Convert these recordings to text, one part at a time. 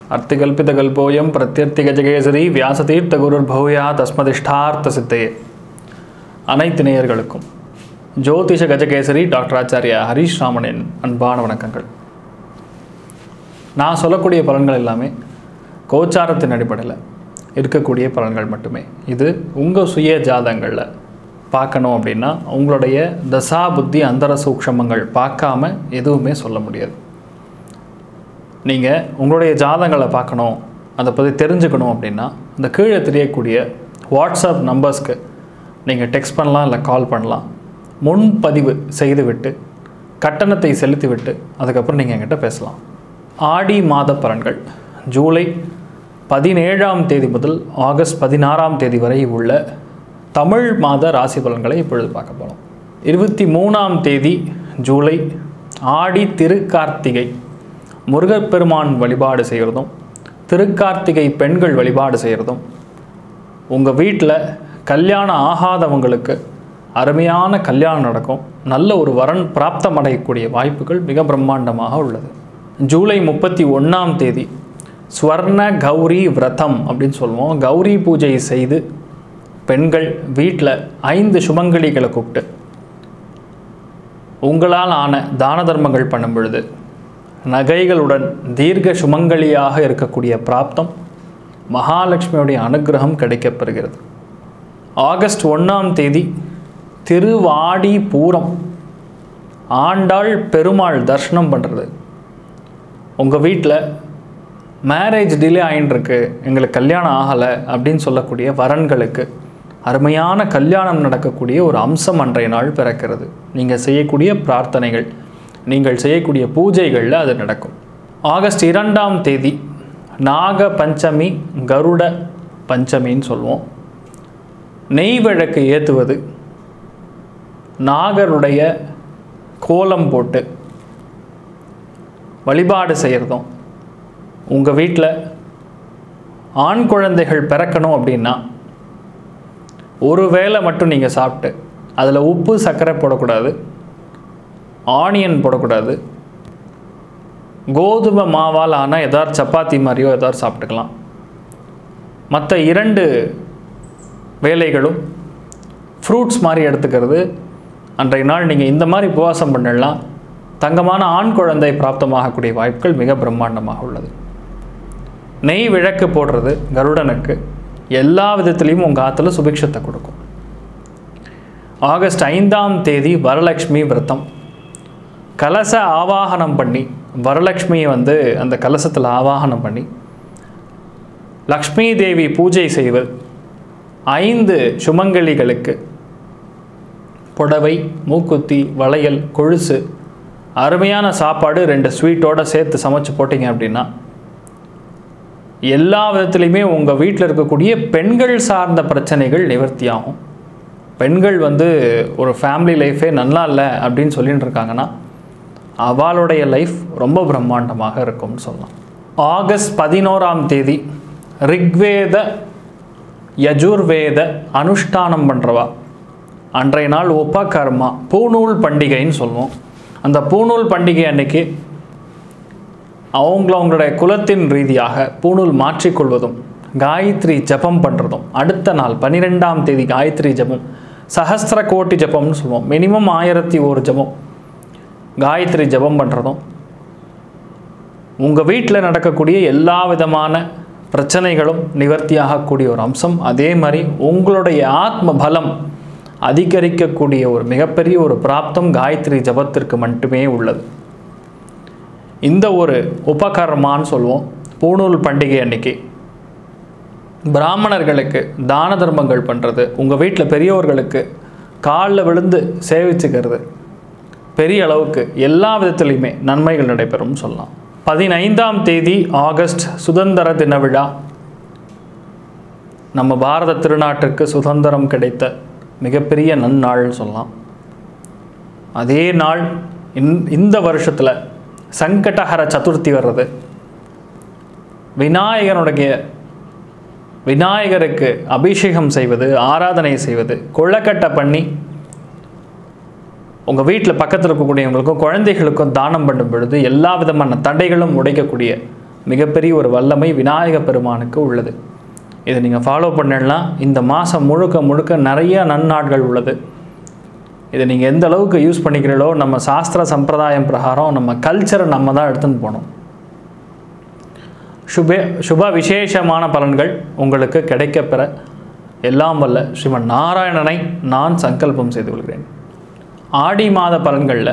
அர்த்திகல்பிதகல்போயம் பிரத்யர்த்திகஜகேசரி வியாசதீர்த்த குருர் பௌயா தஸ்மதிஷ்டார்த்த சித்தையே அனைத்து நேயர்களுக்கும் ஜோதிஷ கஜகேசரி டாக்டர் ஆச்சாரியா ஹரீஷ் ராமனின் அன்பான வணக்கங்கள் நான் சொல்லக்கூடிய பலன்கள் எல்லாமே கோச்சாரத்தின் அடிப்படையில் இருக்கக்கூடிய பலன்கள் மட்டுமே இது உங்கள் சுய ஜாதங்களில் பார்க்கணும் அப்படின்னா உங்களுடைய தசா புத்தி அந்தர சூக்ஷமங்கள் பார்க்காம எதுவுமே சொல்ல முடியாது நீங்கள் உங்களுடைய ஜாதகங்களை பார்க்கணும் அதை பற்றி தெரிஞ்சுக்கணும் அப்படின்னா இந்த கீழே தெரியக்கூடிய வாட்ஸ்அப் நம்பர்ஸ்க்கு நீங்கள் டெக்ஸ்ட் பண்ணலாம் இல்லை கால் பண்ணலாம் முன்பதிவு செய்துவிட்டு கட்டணத்தை செலுத்திவிட்டு அதுக்கப்புறம் நீங்கள் என்கிட்ட பேசலாம் ஆடி மாத பலன்கள் ஜூலை பதினேழாம் தேதி முதல் ஆகஸ்ட் பதினாறாம் தேதி வரை உள்ள தமிழ் மாத ராசி பலன்களை இப்பொழுது பார்க்க போகிறோம் இருபத்தி மூணாம் தேதி ஜூலை ஆடி திருக்கார்த்திகை முருகப்பெருமான் வழிபாடு செய்கிறதும் திருக்கார்த்திகை பெண்கள் வழிபாடு செய்கிறதும் உங்கள் வீட்டில் கல்யாணம் ஆகாதவங்களுக்கு அருமையான கல்யாணம் நடக்கும் நல்ல ஒரு வரன் பிராப்தம் அடையக்கூடிய வாய்ப்புகள் மிக பிரம்மாண்டமாக உள்ளது ஜூலை முப்பத்தி ஒன்றாம் தேதி ஸ்வர்ண கௌரி விரதம் அப்படின்னு சொல்லுவோம் கௌரி பூஜை செய்து பெண்கள் வீட்டில் ஐந்து சுமங்கலிகளை கூப்பிட்டு உங்களால் ஆன தான தர்மங்கள் பண்ணும் பொழுது நகைகளுடன் தீர்க்க சுமங்கலியாக இருக்கக்கூடிய பிராப்தம் மகாலட்சுமியுடைய அனுகிரகம் கிடைக்கப்பெறுகிறது ஆகஸ்ட் ஒன்றாம் தேதி திருவாடி பூரம் ஆண்டாள் பெருமாள் தர்ஷனம் பண்ணுறது உங்கள் வீட்டில் மேரேஜ் டிலே ஆகிட்டுருக்கு எங்களுக்கு கல்யாணம் ஆகலை அப்படின்னு சொல்லக்கூடிய வரன்களுக்கு அருமையான கல்யாணம் நடக்கக்கூடிய ஒரு அம்சம் அன்றைய நாள் பிறக்கிறது நீங்கள் செய்யக்கூடிய பிரார்த்தனைகள் நீங்கள் செய்யக்கூடிய பூஜைகளில் அது நடக்கும் ஆகஸ்ட் இரண்டாம் தேதி நாக பஞ்சமி கருட பஞ்சமின்னு சொல்லுவோம் நெய் விளக்கு ஏற்றுவது நாகருடைய கோலம் போட்டு வழிபாடு செய்கிறதும் உங்கள் வீட்டில் ஆண் குழந்தைகள் பிறக்கணும் அப்படின்னா ஒரு வேளை மட்டும் நீங்கள் சாப்பிட்டு அதில் உப்பு சர்க்கரை போடக்கூடாது ஆனியன் போடக்கூடாது கோதுமை மாவால் ஆன எதார் சப்பாத்தி மாதிரியோ எதார் சாப்பிட்டுக்கலாம் மற்ற இரண்டு வேலைகளும் ஃப்ரூட்ஸ் மாதிரி எடுத்துக்கிறது அன்றைய நாள் நீங்கள் இந்த மாதிரி உபவாசம் பண்ணிடலாம் தங்கமான ஆண் குழந்தை பிராப்தமாகக்கூடிய வாய்ப்புகள் மிக பிரம்மாண்டமாக உள்ளது நெய் விளக்கு போடுறது கருடனுக்கு எல்லா விதத்துலேயும் உங்கள் ஆற்றுல சுபிக்ஷத்தை கொடுக்கும் ஆகஸ்ட் ஐந்தாம் தேதி வரலட்சுமி விரதம் கலச ஆவாகனம் பண்ணி வரலட்சுமியை வந்து அந்த கலசத்தில் ஆவாகனம் பண்ணி லக்ஷ்மி தேவி பூஜை செய்வது ஐந்து சுமங்கலிகளுக்கு புடவை மூக்குத்தி வளையல் கொழுசு அருமையான சாப்பாடு ரெண்டு ஸ்வீட்டோடு சேர்த்து சமைச்சு போட்டிங்க அப்படின்னா எல்லா விதத்துலையுமே உங்கள் வீட்டில் இருக்கக்கூடிய பெண்கள் சார்ந்த பிரச்சனைகள் நிவர்த்தி ஆகும் பெண்கள் வந்து ஒரு ஃபேமிலி லைஃபே நல்லா இல்லை அப்படின்னு சொல்லிட்டு இருக்காங்கன்னா அவளுடைய லைஃப் ரொம்ப பிரம்மாண்டமாக இருக்கும்னு சொல்லலாம் ஆகஸ்ட் பதினோராம் தேதி ரிக்வேத யஜுர்வேத அனுஷ்டானம் பண்ணுறவா அன்றைய நாள் உபகர்மா பூநூல் பண்டிகைன்னு சொல்லுவோம் அந்த பூநூல் பண்டிகை அன்னைக்கு அவங்கள அவங்களுடைய குலத்தின் ரீதியாக பூநூல் மாற்றிக்கொள்வதும் காயத்ரி ஜபம் பண்ணுறதும் அடுத்த நாள் பன்னிரெண்டாம் தேதி காயத்ரி ஜபம் சஹஸ்திர கோட்டி ஜபம்னு சொல்லுவோம் மினிமம் ஆயிரத்தி ஒரு ஜபம் காயத்ரி ஜபம் பண்ணுறதும் உங்கள் வீட்டில் நடக்கக்கூடிய எல்லா விதமான பிரச்சனைகளும் நிவர்த்தியாகக்கூடிய ஒரு அம்சம் அதே மாதிரி உங்களுடைய ஆத்ம பலம் அதிகரிக்கக்கூடிய ஒரு மிகப்பெரிய ஒரு பிராப்தம் காயத்ரி ஜபத்திற்கு மட்டுமே உள்ளது இந்த ஒரு உபகர்மான்னு சொல்லுவோம் பூணூல் பண்டிகை அன்னைக்கு பிராமணர்களுக்கு தான தர்மங்கள் பண்ணுறது உங்கள் வீட்டில் பெரியவர்களுக்கு காலில் விழுந்து சேவிச்சுக்கிறது பெரிய அளவுக்கு எல்லா விதத்துலையுமே நன்மைகள் நடைபெறும் சொல்லலாம் பதினைந்தாம் தேதி ஆகஸ்ட் சுதந்திர தின விழா நம்ம பாரத திருநாட்டிற்கு சுதந்திரம் கிடைத்த மிகப்பெரிய நன்னாள்னு சொல்லலாம் அதே நாள் இந் இந்த வருஷத்தில் சங்கடஹர சதுர்த்தி வர்றது விநாயகனுடைய விநாயகருக்கு அபிஷேகம் செய்வது ஆராதனை செய்வது கொள்ளக்கட்டை பண்ணி உங்கள் வீட்டில் பக்கத்தில் இருக்கக்கூடியவங்களுக்கும் குழந்தைகளுக்கும் தானம் பண்ணும் பொழுது எல்லா விதமான தடைகளும் உடைக்கக்கூடிய மிகப்பெரிய ஒரு வல்லமை விநாயக பெருமானுக்கு உள்ளது இதை நீங்கள் ஃபாலோ பண்ணலாம் இந்த மாதம் முழுக்க முழுக்க நிறைய நன்னாட்கள் உள்ளது இதை நீங்கள் எந்த அளவுக்கு யூஸ் பண்ணிக்கிறீங்களோ நம்ம சாஸ்திர சம்பிரதாயம் பிரகாரம் நம்ம கல்ச்சரை நம்ம தான் எடுத்துன்னு போகணும் சுபே சுப விசேஷமான பலன்கள் உங்களுக்கு கிடைக்கப்பெற எல்லாம் வல்ல ஸ்ரீமன் நாராயணனை நான் சங்கல்பம் செய்து கொள்கிறேன் ஆடி மாத பலன்களில்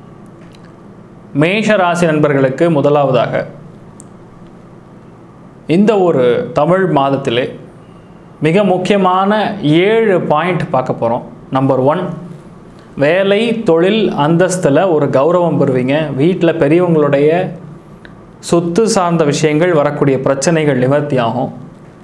மேஷ ராசி நண்பர்களுக்கு முதலாவதாக இந்த ஒரு தமிழ் மாதத்திலே மிக முக்கியமான ஏழு பாயிண்ட் பார்க்க போகிறோம் நம்பர் ஒன் வேலை தொழில் அந்தஸ்தில் ஒரு கௌரவம் பெறுவீங்க வீட்டில் பெரியவங்களுடைய சொத்து சார்ந்த விஷயங்கள் வரக்கூடிய பிரச்சனைகள் நிவர்த்தி ஆகும்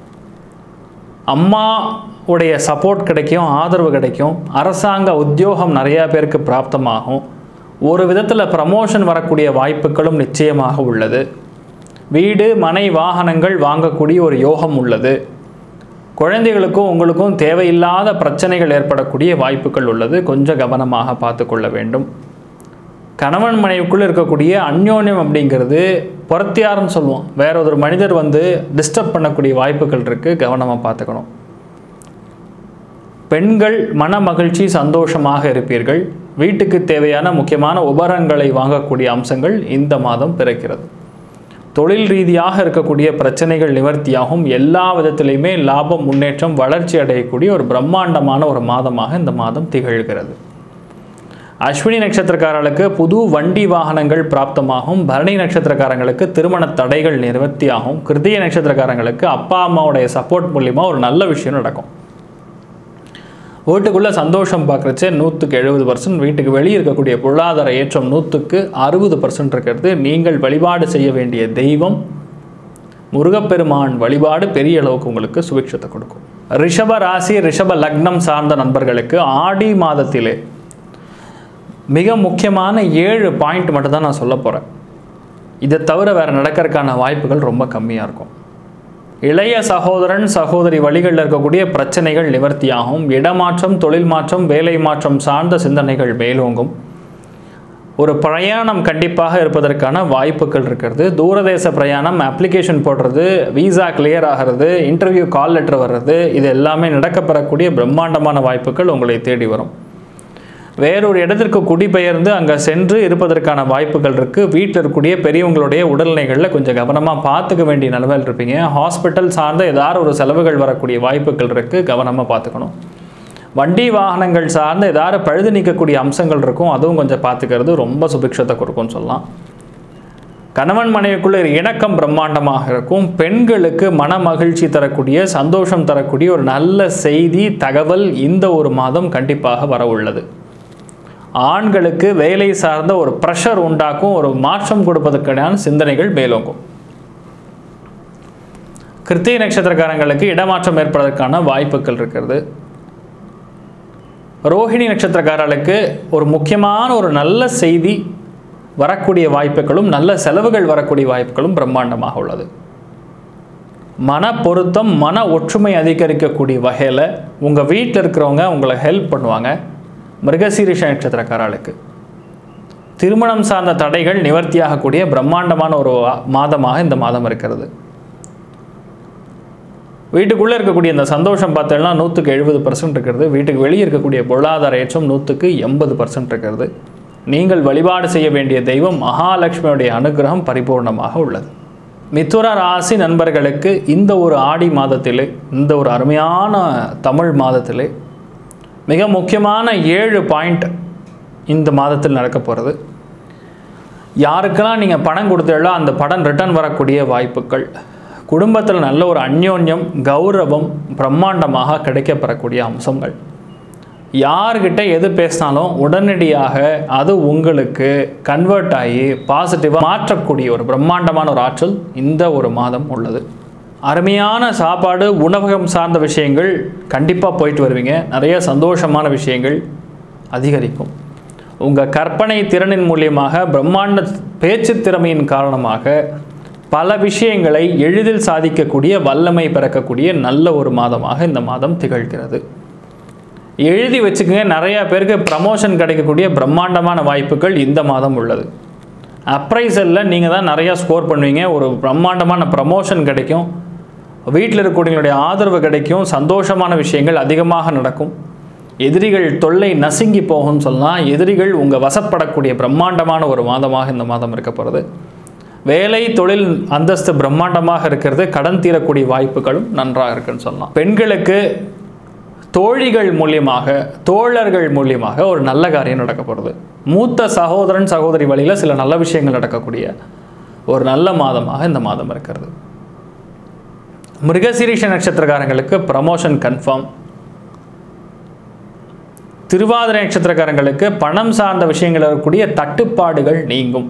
அம்மா உடைய சப்போர்ட் கிடைக்கும் ஆதரவு கிடைக்கும் அரசாங்க உத்தியோகம் நிறையா பேருக்கு பிராப்தமாகும் ஒரு விதத்தில் ப்ரமோஷன் வரக்கூடிய வாய்ப்புகளும் நிச்சயமாக உள்ளது வீடு மனை வாகனங்கள் வாங்கக்கூடிய ஒரு யோகம் உள்ளது குழந்தைகளுக்கும் உங்களுக்கும் தேவையில்லாத பிரச்சனைகள் ஏற்படக்கூடிய வாய்ப்புகள் உள்ளது கொஞ்சம் கவனமாக பார்த்து கொள்ள வேண்டும் கணவன் மனைவிக்குள்ளே இருக்கக்கூடிய அந்யோன்யம் அப்படிங்கிறது புறத்தியார்னு சொல்லுவோம் வேற ஒரு மனிதர் வந்து டிஸ்டர்ப் பண்ணக்கூடிய வாய்ப்புகள் இருக்குது கவனமாக பார்த்துக்கணும் பெண்கள் மன மகிழ்ச்சி சந்தோஷமாக இருப்பீர்கள் வீட்டுக்கு தேவையான முக்கியமான உபகரணங்களை வாங்கக்கூடிய அம்சங்கள் இந்த மாதம் பிறக்கிறது தொழில் ரீதியாக இருக்கக்கூடிய பிரச்சனைகள் நிவர்த்தியாகும் எல்லா விதத்திலையுமே லாபம் முன்னேற்றம் வளர்ச்சி அடையக்கூடிய ஒரு பிரம்மாண்டமான ஒரு மாதமாக இந்த மாதம் திகழ்கிறது அஸ்வினி நட்சத்திரக்காரர்களுக்கு புது வண்டி வாகனங்கள் பிராப்தமாகும் பரணி நட்சத்திரக்காரங்களுக்கு திருமண தடைகள் நிவர்த்தியாகும் கிருத்திய நட்சத்திரக்காரங்களுக்கு அப்பா அம்மாவுடைய சப்போர்ட் மூலிமா ஒரு நல்ல விஷயம் நடக்கும் வீட்டுக்குள்ளே சந்தோஷம் பார்க்குறச்சே நூற்றுக்கு எழுபது பர்சன்ட் வீட்டுக்கு வெளியே இருக்கக்கூடிய பொருளாதார ஏற்றம் நூற்றுக்கு அறுபது பர்சன்ட் இருக்கிறது நீங்கள் வழிபாடு செய்ய வேண்டிய தெய்வம் முருகப்பெருமான் வழிபாடு பெரிய அளவுக்கு உங்களுக்கு சுபிக்ஷத்தை கொடுக்கும் ரிஷப ராசி ரிஷப லக்னம் சார்ந்த நண்பர்களுக்கு ஆடி மாதத்திலே மிக முக்கியமான ஏழு பாயிண்ட் மட்டும் தான் நான் சொல்ல போகிறேன் இதை தவிர வேறு நடக்கிறதுக்கான வாய்ப்புகள் ரொம்ப கம்மியாக இருக்கும் இளைய சகோதரன் சகோதரி வழிகளில் இருக்கக்கூடிய பிரச்சனைகள் நிவர்த்தியாகும் இடமாற்றம் தொழில் மாற்றம் வேலை மாற்றம் சார்ந்த சிந்தனைகள் மேலோங்கும் ஒரு பிரயாணம் கண்டிப்பாக இருப்பதற்கான வாய்ப்புகள் இருக்கிறது தூரதேச பிரயாணம் அப்ளிகேஷன் போடுறது விசா கிளியர் ஆகிறது இன்டர்வியூ கால் லெட்டர் வர்றது இது எல்லாமே நடக்கப்பெறக்கூடிய பிரம்மாண்டமான வாய்ப்புகள் உங்களை தேடி வரும் வேறொரு இடத்திற்கு குடிபெயர்ந்து அங்கே சென்று இருப்பதற்கான வாய்ப்புகள் இருக்குது வீட்டில் இருக்கக்கூடிய பெரியவங்களுடைய உடல்நிலைகளில் கொஞ்சம் கவனமாக பார்த்துக்க வேண்டிய நிலமையில் இருப்பீங்க ஹாஸ்பிட்டல் சார்ந்த ஏதாவது ஒரு செலவுகள் வரக்கூடிய வாய்ப்புகள் இருக்குது கவனமாக பார்த்துக்கணும் வண்டி வாகனங்கள் சார்ந்த ஏதாவது பழுது நீக்கக்கூடிய அம்சங்கள் இருக்கும் அதுவும் கொஞ்சம் பார்த்துக்கிறது ரொம்ப சுபிக்ஷத்தை கொடுக்கும்னு சொல்லலாம் கணவன் மனைவிக்குள்ள ஒரு இணக்கம் பிரம்மாண்டமாக இருக்கும் பெண்களுக்கு மன மகிழ்ச்சி தரக்கூடிய சந்தோஷம் தரக்கூடிய ஒரு நல்ல செய்தி தகவல் இந்த ஒரு மாதம் கண்டிப்பாக வர உள்ளது ஆண்களுக்கு வேலை சார்ந்த ஒரு ப்ரெஷர் உண்டாக்கும் ஒரு மாற்றம் கொடுப்பதற்கான சிந்தனைகள் மேலோங்கும் கிருத்திய நட்சத்திரக்காரங்களுக்கு இடமாற்றம் ஏற்படுவதற்கான வாய்ப்புகள் இருக்கிறது ரோஹிணி நட்சத்திரக்காரர்களுக்கு ஒரு முக்கியமான ஒரு நல்ல செய்தி வரக்கூடிய வாய்ப்புகளும் நல்ல செலவுகள் வரக்கூடிய வாய்ப்புகளும் பிரம்மாண்டமாக உள்ளது மன பொருத்தம் மன ஒற்றுமை அதிகரிக்கக்கூடிய வகையில் உங்கள் வீட்டில் இருக்கிறவங்க உங்களை ஹெல்ப் பண்ணுவாங்க மிருகசீரிஷ நட்சத்திரக்காரர்களுக்கு திருமணம் சார்ந்த தடைகள் நிவர்த்தியாகக்கூடிய பிரம்மாண்டமான ஒரு மாதமாக இந்த மாதம் இருக்கிறது வீட்டுக்குள்ளே இருக்கக்கூடிய இந்த சந்தோஷம் பார்த்தோம்னா நூற்றுக்கு எழுபது பர்சன்ட் இருக்கிறது வீட்டுக்கு வெளியே இருக்கக்கூடிய பொருளாதார ஏற்றம் நூற்றுக்கு எண்பது பர்சன்ட் இருக்கிறது நீங்கள் வழிபாடு செய்ய வேண்டிய தெய்வம் மகாலட்சுமியுடைய அனுகிரகம் பரிபூர்ணமாக உள்ளது மிதுர ராசி நண்பர்களுக்கு இந்த ஒரு ஆடி மாதத்திலே இந்த ஒரு அருமையான தமிழ் மாதத்திலே மிக முக்கியமான ஏழு பாயிண்ட் இந்த மாதத்தில் நடக்க போகிறது யாருக்கெல்லாம் நீங்கள் பணம் கொடுத்தீங்களோ அந்த படம் ரிட்டர்ன் வரக்கூடிய வாய்ப்புகள் குடும்பத்தில் நல்ல ஒரு அந்யோன்யம் கௌரவம் பிரம்மாண்டமாக கிடைக்கப்பெறக்கூடிய அம்சங்கள் யார்கிட்ட எது பேசினாலும் உடனடியாக அது உங்களுக்கு கன்வெர்ட் ஆகி பாசிட்டிவாக மாற்றக்கூடிய ஒரு பிரம்மாண்டமான ஒரு ஆற்றல் இந்த ஒரு மாதம் உள்ளது அருமையான சாப்பாடு உணவகம் சார்ந்த விஷயங்கள் கண்டிப்பாக போயிட்டு வருவீங்க நிறைய சந்தோஷமான விஷயங்கள் அதிகரிக்கும் உங்கள் கற்பனை திறனின் மூலியமாக பிரம்மாண்ட பேச்சு திறமையின் காரணமாக பல விஷயங்களை எளிதில் சாதிக்கக்கூடிய வல்லமை பிறக்கக்கூடிய நல்ல ஒரு மாதமாக இந்த மாதம் திகழ்கிறது எழுதி வச்சுக்கோங்க நிறையா பேருக்கு ப்ரமோஷன் கிடைக்கக்கூடிய பிரம்மாண்டமான வாய்ப்புகள் இந்த மாதம் உள்ளது அப்ரைசலில் நீங்கள் தான் நிறையா ஸ்கோர் பண்ணுவீங்க ஒரு பிரம்மாண்டமான ப்ரமோஷன் கிடைக்கும் வீட்டில் இருக்கக்கூடியவங்களுடைய ஆதரவு கிடைக்கும் சந்தோஷமான விஷயங்கள் அதிகமாக நடக்கும் எதிரிகள் தொல்லை நசுங்கி போகும்னு சொல்லலாம் எதிரிகள் உங்கள் வசப்படக்கூடிய பிரம்மாண்டமான ஒரு மாதமாக இந்த மாதம் இருக்க போகிறது வேலை தொழில் அந்தஸ்து பிரம்மாண்டமாக இருக்கிறது கடன் தீரக்கூடிய வாய்ப்புகளும் நன்றாக இருக்குன்னு சொல்லலாம் பெண்களுக்கு தோழிகள் மூலியமாக தோழர்கள் மூலியமாக ஒரு நல்ல காரியம் நடக்க போகிறது மூத்த சகோதரன் சகோதரி வழியில் சில நல்ல விஷயங்கள் நடக்கக்கூடிய ஒரு நல்ல மாதமாக இந்த மாதம் இருக்கிறது மிருகசீரிஷ நட்சத்திரக்காரங்களுக்கு ப்ரமோஷன் கன்ஃபார்ம் திருவாதிரை நட்சத்திரக்காரங்களுக்கு பணம் சார்ந்த விஷயங்கள் இருக்கக்கூடிய தட்டுப்பாடுகள் நீங்கும்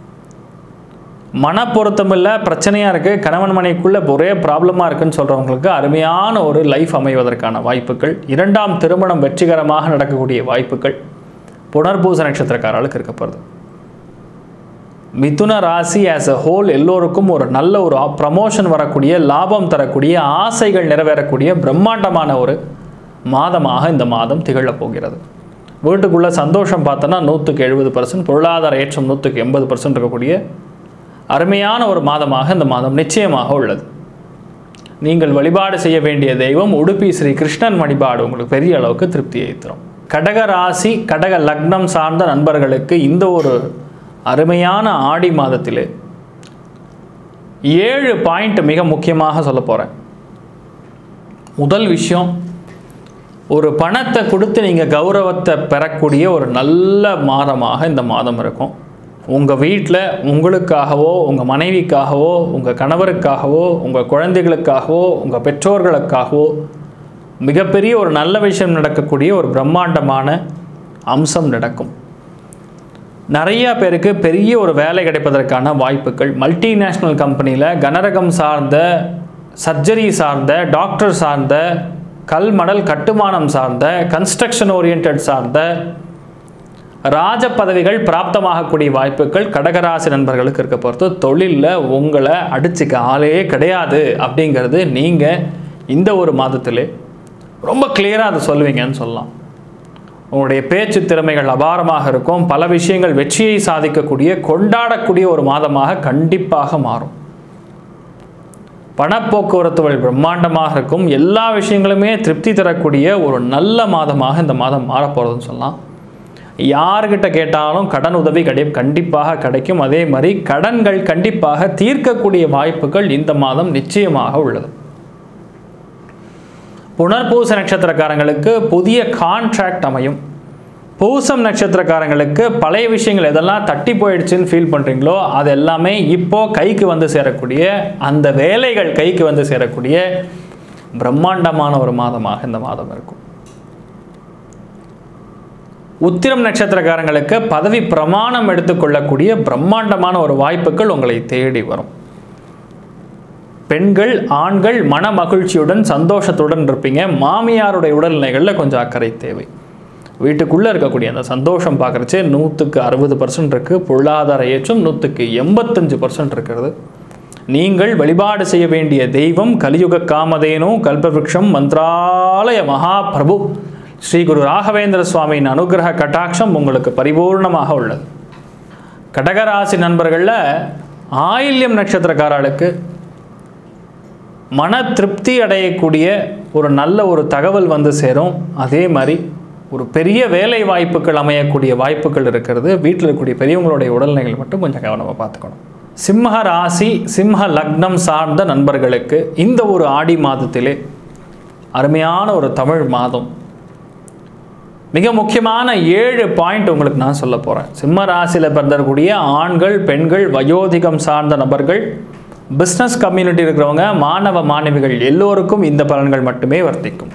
மன பொருத்தமில்ல பிரச்சனையாக இருக்குது கணவன் மனைக்குள்ளே ஒரே ப்ராப்ளமாக இருக்குன்னு சொல்கிறவங்களுக்கு அருமையான ஒரு லைஃப் அமைவதற்கான வாய்ப்புகள் இரண்டாம் திருமணம் வெற்றிகரமாக நடக்கக்கூடிய வாய்ப்புகள் புனர்பூச நட்சத்திரக்காரர்களுக்கு இருக்க போகிறது மிதுன ராசி ஆஸ் அ ஹோல் எல்லோருக்கும் ஒரு நல்ல ஒரு ப்ரமோஷன் வரக்கூடிய லாபம் தரக்கூடிய ஆசைகள் நிறைவேறக்கூடிய பிரம்மாண்டமான ஒரு மாதமாக இந்த மாதம் திகழப் போகிறது வீட்டுக்குள்ளே சந்தோஷம் பார்த்தோன்னா நூற்றுக்கு எழுபது பர்சன்ட் பொருளாதார ஏற்றம் நூற்றுக்கு எண்பது பர்சன்ட் இருக்கக்கூடிய அருமையான ஒரு மாதமாக இந்த மாதம் நிச்சயமாக உள்ளது நீங்கள் வழிபாடு செய்ய வேண்டிய தெய்வம் உடுப்பி ஸ்ரீ கிருஷ்ணன் வழிபாடு உங்களுக்கு பெரிய அளவுக்கு திருப்தியை தரும் கடக ராசி கடக லக்னம் சார்ந்த நண்பர்களுக்கு இந்த ஒரு அருமையான ஆடி மாதத்திலே ஏழு பாயிண்ட் மிக முக்கியமாக சொல்ல போகிறேன் முதல் விஷயம் ஒரு பணத்தை கொடுத்து நீங்கள் கௌரவத்தை பெறக்கூடிய ஒரு நல்ல மாதமாக இந்த மாதம் இருக்கும் உங்கள் வீட்டில் உங்களுக்காகவோ உங்கள் மனைவிக்காகவோ உங்கள் கணவருக்காகவோ உங்கள் குழந்தைகளுக்காகவோ உங்கள் பெற்றோர்களுக்காகவோ மிகப்பெரிய ஒரு நல்ல விஷயம் நடக்கக்கூடிய ஒரு பிரம்மாண்டமான அம்சம் நடக்கும் நிறைய பேருக்கு பெரிய ஒரு வேலை கிடைப்பதற்கான வாய்ப்புகள் மல்டிநேஷ்னல் கம்பெனியில் கனரகம் சார்ந்த சர்ஜரி சார்ந்த டாக்டர் சார்ந்த கல் மணல் கட்டுமானம் சார்ந்த கன்ஸ்ட்ரக்ஷன் ஓரியன்ட் சார்ந்த ராஜ பதவிகள் பிராப்தமாகக்கூடிய வாய்ப்புகள் கடகராசி நண்பர்களுக்கு இருக்க பொறுத்து தொழிலில் உங்களை அடிச்சுக்க ஆளே கிடையாது அப்படிங்கிறது நீங்கள் இந்த ஒரு மாதத்திலே ரொம்ப கிளியராக அதை சொல்லுவீங்கன்னு சொல்லலாம் உங்களுடைய பேச்சு திறமைகள் அபாரமாக இருக்கும் பல விஷயங்கள் வெற்றியை சாதிக்கக்கூடிய கொண்டாடக்கூடிய ஒரு மாதமாக கண்டிப்பாக மாறும் பணப்போக்குவரத்து வழி பிரம்மாண்டமாக இருக்கும் எல்லா விஷயங்களுமே திருப்தி தரக்கூடிய ஒரு நல்ல மாதமாக இந்த மாதம் மாறப்போகிறதுன்னு சொல்லலாம் யார்கிட்ட கேட்டாலும் கடன் உதவி கிடை கண்டிப்பாக கிடைக்கும் அதே மாதிரி கடன்கள் கண்டிப்பாக தீர்க்கக்கூடிய வாய்ப்புகள் இந்த மாதம் நிச்சயமாக உள்ளது புனர்பூச நட்சத்திரக்காரங்களுக்கு புதிய கான்ட்ராக்ட் அமையும் பூசம் நட்சத்திரக்காரங்களுக்கு பழைய விஷயங்கள் எதெல்லாம் தட்டி போயிடுச்சுன்னு ஃபீல் பண்ணுறீங்களோ அது எல்லாமே இப்போ கைக்கு வந்து சேரக்கூடிய அந்த வேலைகள் கைக்கு வந்து சேரக்கூடிய பிரம்மாண்டமான ஒரு மாதமாக இந்த மாதம் இருக்கும் உத்திரம் நட்சத்திரக்காரங்களுக்கு பதவி பிரமாணம் எடுத்துக்கொள்ளக்கூடிய பிரம்மாண்டமான ஒரு வாய்ப்புகள் உங்களை தேடி வரும் பெண்கள் ஆண்கள் மன மகிழ்ச்சியுடன் சந்தோஷத்துடன் இருப்பீங்க மாமியாருடைய உடல்நிலைகளில் கொஞ்சம் அக்கறை தேவை வீட்டுக்குள்ளே இருக்கக்கூடிய அந்த சந்தோஷம் பார்க்குறச்சே நூற்றுக்கு அறுபது பர்சன்ட் இருக்குது பொருளாதார ஏற்றம் நூற்றுக்கு எண்பத்தஞ்சு பர்சன்ட் இருக்கிறது நீங்கள் வழிபாடு செய்ய வேண்டிய தெய்வம் கலியுக காமதேனு கல்பவருஷம் மந்த்ராலய மகாபிரபு ஸ்ரீ குரு ராகவேந்திர சுவாமியின் அனுகிரக கட்டாட்சம் உங்களுக்கு பரிபூர்ணமாக உள்ளது கடகராசி நண்பர்களில் ஆயில்யம் நட்சத்திரக்காரர்களுக்கு மன திருப்தி அடையக்கூடிய ஒரு நல்ல ஒரு தகவல் வந்து சேரும் அதே மாதிரி ஒரு பெரிய வேலை வாய்ப்புகள் அமையக்கூடிய வாய்ப்புகள் இருக்கிறது வீட்டில் இருக்கக்கூடிய பெரியவங்களுடைய உடல்நிலைகள் மட்டும் கொஞ்சம் கவனமாக பார்த்துக்கணும் சிம்ம ராசி சிம்ம லக்னம் சார்ந்த நண்பர்களுக்கு இந்த ஒரு ஆடி மாதத்திலே அருமையான ஒரு தமிழ் மாதம் மிக முக்கியமான ஏழு பாயிண்ட் உங்களுக்கு நான் சொல்ல போகிறேன் சிம்ம ராசியில் பிறந்தக்கூடிய ஆண்கள் பெண்கள் வயோதிகம் சார்ந்த நபர்கள் பிஸ்னஸ் கம்யூனிட்டி இருக்கிறவங்க மாணவ மாணவிகள் எல்லோருக்கும் இந்த பலன்கள் மட்டுமே வர்த்திக்கும்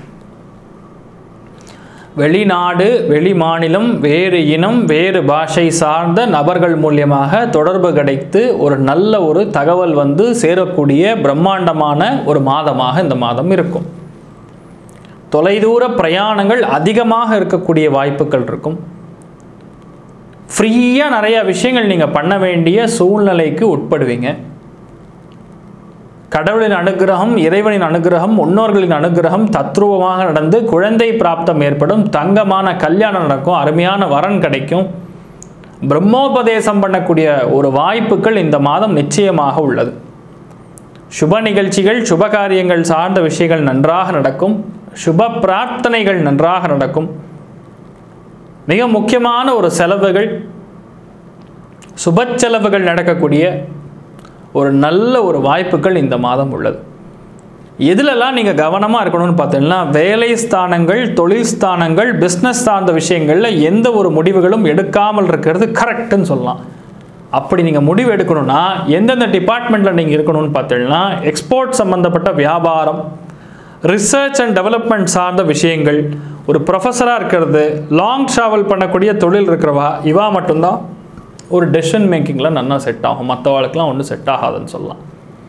வெளிநாடு வெளி மாநிலம் வேறு இனம் வேறு பாஷை சார்ந்த நபர்கள் மூலியமாக தொடர்பு கிடைத்து ஒரு நல்ல ஒரு தகவல் வந்து சேரக்கூடிய பிரம்மாண்டமான ஒரு மாதமாக இந்த மாதம் இருக்கும் தொலைதூர பிரயாணங்கள் அதிகமாக இருக்கக்கூடிய வாய்ப்புகள் இருக்கும் ஃப்ரீயாக நிறைய விஷயங்கள் நீங்கள் பண்ண வேண்டிய சூழ்நிலைக்கு உட்படுவீங்க கடவுளின் அனுகிரகம் இறைவனின் அனுகிரகம் முன்னோர்களின் அனுகிரகம் தத்ரூபமாக நடந்து குழந்தை பிராப்தம் ஏற்படும் தங்கமான கல்யாணம் நடக்கும் அருமையான வரன் கிடைக்கும் பிரம்மோபதேசம் பண்ணக்கூடிய ஒரு வாய்ப்புகள் இந்த மாதம் நிச்சயமாக உள்ளது சுப நிகழ்ச்சிகள் சுப காரியங்கள் சார்ந்த விஷயங்கள் நன்றாக நடக்கும் சுப பிரார்த்தனைகள் நன்றாக நடக்கும் மிக முக்கியமான ஒரு செலவுகள் சுப செலவுகள் நடக்கக்கூடிய ஒரு நல்ல ஒரு வாய்ப்புகள் இந்த மாதம் உள்ளது எதுலெல்லாம் நீங்கள் கவனமாக இருக்கணும்னு பார்த்தீங்கன்னா வேலை ஸ்தானங்கள் தொழில் ஸ்தானங்கள் பிஸ்னஸ் சார்ந்த விஷயங்களில் எந்த ஒரு முடிவுகளும் எடுக்காமல் இருக்கிறது கரெக்டுன்னு சொல்லலாம் அப்படி நீங்கள் முடிவு எடுக்கணும்னா எந்தெந்த டிபார்ட்மெண்ட்டில் நீங்கள் இருக்கணும்னு பார்த்தீங்கன்னா எக்ஸ்போர்ட் சம்மந்தப்பட்ட வியாபாரம் ரிசர்ச் அண்ட் டெவலப்மெண்ட் சார்ந்த விஷயங்கள் ஒரு ப்ரொஃபஸராக இருக்கிறது லாங் ட்ராவல் பண்ணக்கூடிய தொழில் இருக்கிறவா இவா மட்டும்தான் ஒரு டெசிஷன் மேக்கிங்கில் நல்லா செட் ஆகும் மற்றவாளுக்கெலாம் ஒன்றும் செட் ஆகாதுன்னு சொல்லலாம்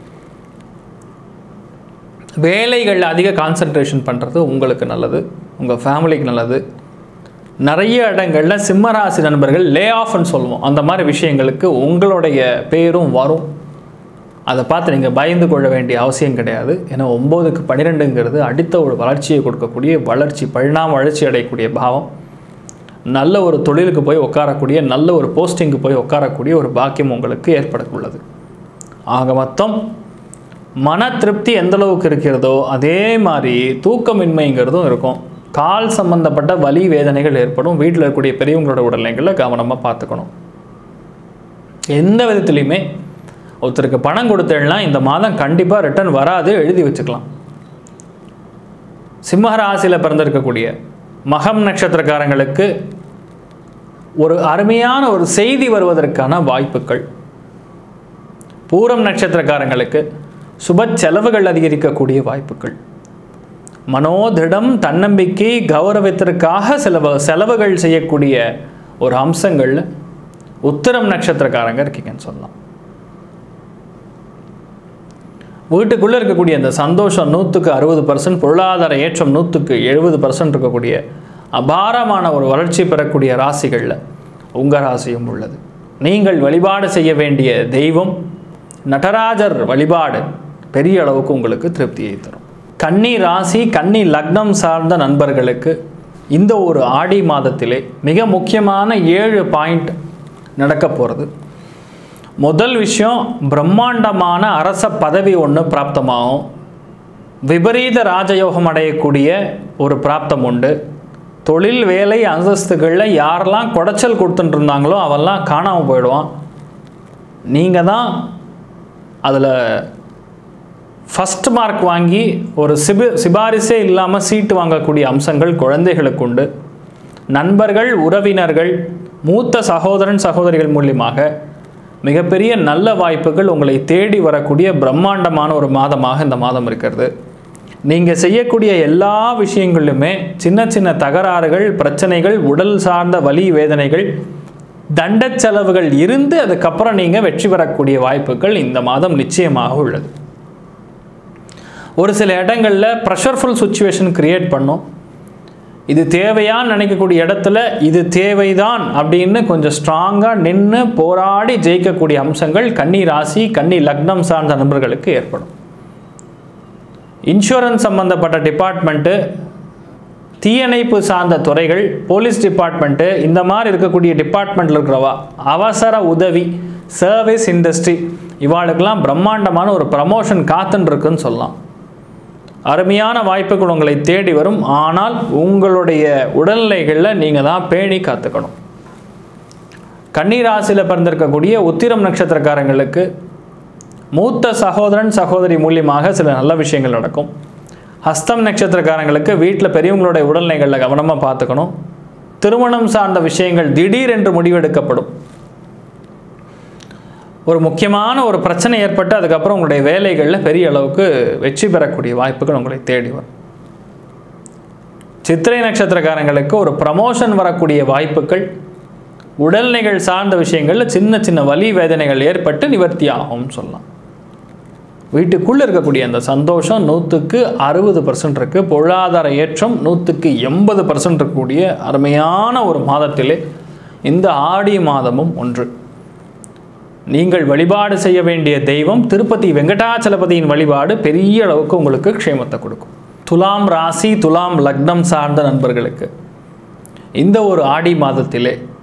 வேலைகளில் அதிக கான்சன்ட்ரேஷன் பண்ணுறது உங்களுக்கு நல்லது உங்கள் ஃபேமிலிக்கு நல்லது நிறைய இடங்களில் சிம்மராசி நண்பர்கள் லே ஆஃப்னு சொல்லுவோம் அந்த மாதிரி விஷயங்களுக்கு உங்களுடைய பேரும் வரும் அதை பார்த்து நீங்கள் பயந்து கொள்ள வேண்டிய அவசியம் கிடையாது ஏன்னா ஒம்போதுக்கு பன்னிரெண்டுங்கிறது அடுத்த ஒரு வளர்ச்சியை கொடுக்கக்கூடிய வளர்ச்சி பரிணாம வளர்ச்சி அடையக்கூடிய பாவம் நல்ல ஒரு தொழிலுக்கு போய் உட்காரக்கூடிய நல்ல ஒரு போஸ்டிங்க்கு போய் உட்காரக்கூடிய ஒரு பாக்கியம் உங்களுக்கு ஏற்பட உள்ளது ஆக மொத்தம் மன திருப்தி எந்த அளவுக்கு இருக்கிறதோ அதே மாதிரி தூக்கமின்மைங்கிறதும் இருக்கும் கால் சம்பந்தப்பட்ட வலி வேதனைகள் ஏற்படும் வீட்டில் இருக்கக்கூடிய பெரியவங்களோட உடல்நிலைகளில் கவனமாக பார்த்துக்கணும் எந்த விதத்துலையுமே ஒருத்தருக்கு பணம் கொடுத்தேன்னா இந்த மாதம் கண்டிப்பாக ரிட்டர்ன் வராது எழுதி வச்சுக்கலாம் சிம்ம ராசியில் பிறந்திருக்கக்கூடிய மகம் நட்சத்திரக்காரங்களுக்கு ஒரு அருமையான ஒரு செய்தி வருவதற்கான வாய்ப்புகள் பூரம் நட்சத்திரக்காரங்களுக்கு சுப செலவுகள் அதிகரிக்கக்கூடிய வாய்ப்புகள் மனோதிடம் தன்னம்பிக்கை கௌரவத்திற்காக சில வ- செலவுகள் செய்யக்கூடிய ஒரு அம்சங்கள்ல உத்திரம் நட்சத்திரக்காரங்க இருக்கீங்கன்னு சொல்லலாம் வீட்டுக்குள்ளே இருக்கக்கூடிய அந்த சந்தோஷம் நூற்றுக்கு அறுபது பர்சன்ட் பொருளாதார ஏற்றம் நூற்றுக்கு எழுபது பர்சன்ட் இருக்கக்கூடிய அபாரமான ஒரு வளர்ச்சி பெறக்கூடிய ராசிகளில் உங்கள் ராசியும் உள்ளது நீங்கள் வழிபாடு செய்ய வேண்டிய தெய்வம் நடராஜர் வழிபாடு பெரிய அளவுக்கு உங்களுக்கு திருப்தியை தரும் கன்னி ராசி கன்னி லக்னம் சார்ந்த நண்பர்களுக்கு இந்த ஒரு ஆடி மாதத்திலே மிக முக்கியமான ஏழு பாயிண்ட் நடக்க போகிறது முதல் விஷயம் பிரம்மாண்டமான அரச பதவி ஒன்று பிராப்தமாகும் விபரீத ராஜயோகம் அடையக்கூடிய ஒரு பிராப்தம் உண்டு தொழில் வேலை அந்தஸ்துகளில் யாரெல்லாம் குடைச்சல் கொடுத்துட்டு இருந்தாங்களோ அவெல்லாம் காணாமல் போயிடுவான் நீங்கள் தான் அதில் ஃபஸ்ட் மார்க் வாங்கி ஒரு சிபி சிபாரிசே இல்லாமல் சீட்டு வாங்கக்கூடிய அம்சங்கள் குழந்தைகளுக்கு உண்டு நண்பர்கள் உறவினர்கள் மூத்த சகோதரன் சகோதரிகள் மூலியமாக மிகப்பெரிய நல்ல வாய்ப்புகள் உங்களை தேடி வரக்கூடிய பிரம்மாண்டமான ஒரு மாதமாக இந்த மாதம் இருக்கிறது நீங்கள் செய்யக்கூடிய எல்லா விஷயங்களிலுமே சின்ன சின்ன தகராறுகள் பிரச்சனைகள் உடல் சார்ந்த வலி வேதனைகள் தண்டச் செலவுகள் இருந்து அதுக்கப்புறம் நீங்கள் வெற்றி பெறக்கூடிய வாய்ப்புகள் இந்த மாதம் நிச்சயமாக உள்ளது ஒரு சில இடங்களில் ப்ரெஷர்ஃபுல் சுச்சுவேஷன் கிரியேட் பண்ணும் இது தேவையான்னு நினைக்கக்கூடிய இடத்துல இது தேவைதான் அப்படின்னு கொஞ்சம் ஸ்ட்ராங்காக நின்று போராடி ஜெயிக்கக்கூடிய அம்சங்கள் கன்னி ராசி கன்னி லக்னம் சார்ந்த நண்பர்களுக்கு ஏற்படும் இன்சூரன்ஸ் சம்பந்தப்பட்ட டிபார்ட்மெண்ட்டு தீயணைப்பு சார்ந்த துறைகள் போலீஸ் டிபார்ட்மெண்ட்டு இந்த மாதிரி இருக்கக்கூடிய டிபார்ட்மெண்ட்டில் இருக்கிறவா அவசர உதவி சர்வீஸ் இண்டஸ்ட்ரி இவாளுக்கெல்லாம் பிரம்மாண்டமான ஒரு ப்ரமோஷன் காத்துன்னு இருக்குன்னு சொல்லலாம் அருமையான வாய்ப்புகள் உங்களை தேடி வரும் ஆனால் உங்களுடைய உடல்நிலைகளில் நீங்கள் தான் பேணி காத்துக்கணும் கன்னிராசியில் பிறந்திருக்கக்கூடிய உத்திரம் நட்சத்திரக்காரங்களுக்கு மூத்த சகோதரன் சகோதரி மூலியமாக சில நல்ல விஷயங்கள் நடக்கும் ஹஸ்தம் நட்சத்திரக்காரங்களுக்கு வீட்டில் பெரியவங்களுடைய உடல்நிலைகளில் கவனமாக பார்த்துக்கணும் திருமணம் சார்ந்த விஷயங்கள் திடீரென்று முடிவெடுக்கப்படும் ஒரு முக்கியமான ஒரு பிரச்சனை ஏற்பட்டு அதுக்கப்புறம் உங்களுடைய வேலைகளில் பெரிய அளவுக்கு வெற்றி பெறக்கூடிய வாய்ப்புகள் உங்களை தேடி வரும் சித்திரை நட்சத்திரக்காரங்களுக்கு ஒரு ப்ரமோஷன் வரக்கூடிய வாய்ப்புகள் உடல்நிலைகள் சார்ந்த விஷயங்களில் சின்ன சின்ன வலி வேதனைகள் ஏற்பட்டு நிவர்த்தி ஆகும்னு சொல்லலாம் வீட்டுக்குள்ளே இருக்கக்கூடிய அந்த சந்தோஷம் நூற்றுக்கு அறுபது பர்சன்ட் இருக்குது பொருளாதார ஏற்றம் நூற்றுக்கு எண்பது பர்சன்ட் இருக்கக்கூடிய அருமையான ஒரு மாதத்திலே இந்த ஆடி மாதமும் ஒன்று நீங்கள் வழிபாடு செய்ய வேண்டிய தெய்வம் திருப்பதி வெங்கடாச்சலபதியின் வழிபாடு பெரிய அளவுக்கு உங்களுக்கு க்ஷேமத்தை கொடுக்கும் துலாம் ராசி துலாம் லக்னம் சார்ந்த நண்பர்களுக்கு இந்த ஒரு ஆடி மாதத்திலே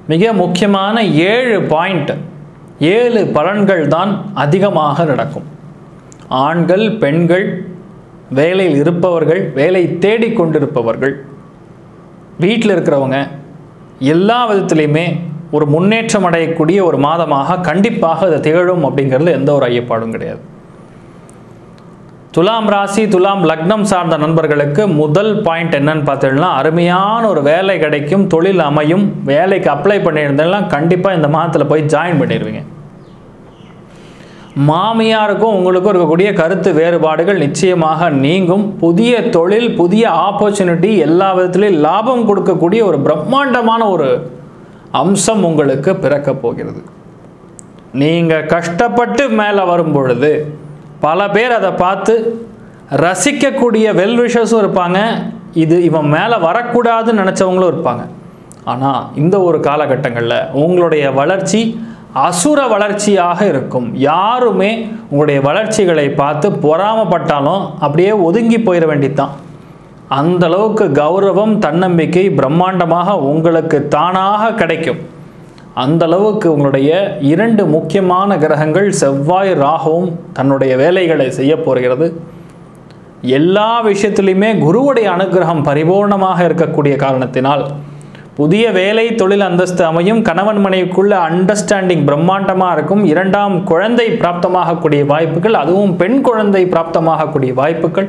மிக முக்கியமான ஏழு பாயிண்ட் ஏழு பலன்கள் தான் அதிகமாக நடக்கும் ஆண்கள் பெண்கள் வேலையில் இருப்பவர்கள் வேலை தேடிக் கொண்டிருப்பவர்கள் வீட்டில் இருக்கிறவங்க எல்லா விதத்துலேயுமே ஒரு முன்னேற்றம் அடையக்கூடிய ஒரு மாதமாக கண்டிப்பாக அது திகழும் அப்படிங்கிறது எந்த ஒரு ஐயப்பாடும் கிடையாது துலாம் ராசி துலாம் லக்னம் சார்ந்த நண்பர்களுக்கு முதல் பாயிண்ட் என்னன்னு பார்த்தீங்கன்னா அருமையான ஒரு வேலை கிடைக்கும் தொழில் அமையும் வேலைக்கு அப்ளை பண்ணியிருந்தெல்லாம் கண்டிப்பாக இந்த மாதத்தில் போய் ஜாயின் பண்ணிடுவீங்க மாமியாருக்கும் உங்களுக்கும் இருக்கக்கூடிய கருத்து வேறுபாடுகள் நிச்சயமாக நீங்கும் புதிய தொழில் புதிய ஆப்பர்ச்சுனிட்டி எல்லா விதத்திலையும் லாபம் கொடுக்கக்கூடிய ஒரு பிரம்மாண்டமான ஒரு அம்சம் உங்களுக்கு பிறக்கப் போகிறது நீங்கள் கஷ்டப்பட்டு மேலே வரும் பொழுது பல பேர் அதை பார்த்து ரசிக்கக்கூடிய வெல்விஷஸும் இருப்பாங்க இது இவன் மேலே வரக்கூடாதுன்னு நினச்சவங்களும் இருப்பாங்க ஆனால் இந்த ஒரு காலகட்டங்களில் உங்களுடைய வளர்ச்சி அசுர வளர்ச்சியாக இருக்கும் யாருமே உங்களுடைய வளர்ச்சிகளை பார்த்து பொறாமப்பட்டாலும் அப்படியே ஒதுங்கி போயிட வேண்டியதுதான் அந்த அளவுக்கு கௌரவம் தன்னம்பிக்கை பிரம்மாண்டமாக உங்களுக்கு தானாக கிடைக்கும் அந்த அளவுக்கு உங்களுடைய இரண்டு முக்கியமான கிரகங்கள் செவ்வாய் ராகுவும் தன்னுடைய வேலைகளை செய்ய போகிறது எல்லா விஷயத்திலையுமே குருவுடைய அனுகிரகம் பரிபூர்ணமாக இருக்கக்கூடிய காரணத்தினால் புதிய வேலை தொழில் அந்தஸ்து அமையும் கணவன் மனைவிக்குள்ள அண்டர்ஸ்டாண்டிங் பிரம்மாண்டமாக இருக்கும் இரண்டாம் குழந்தை பிராப்தமாகக்கூடிய வாய்ப்புகள் அதுவும் பெண் குழந்தை பிராப்தமாகக்கூடிய வாய்ப்புகள்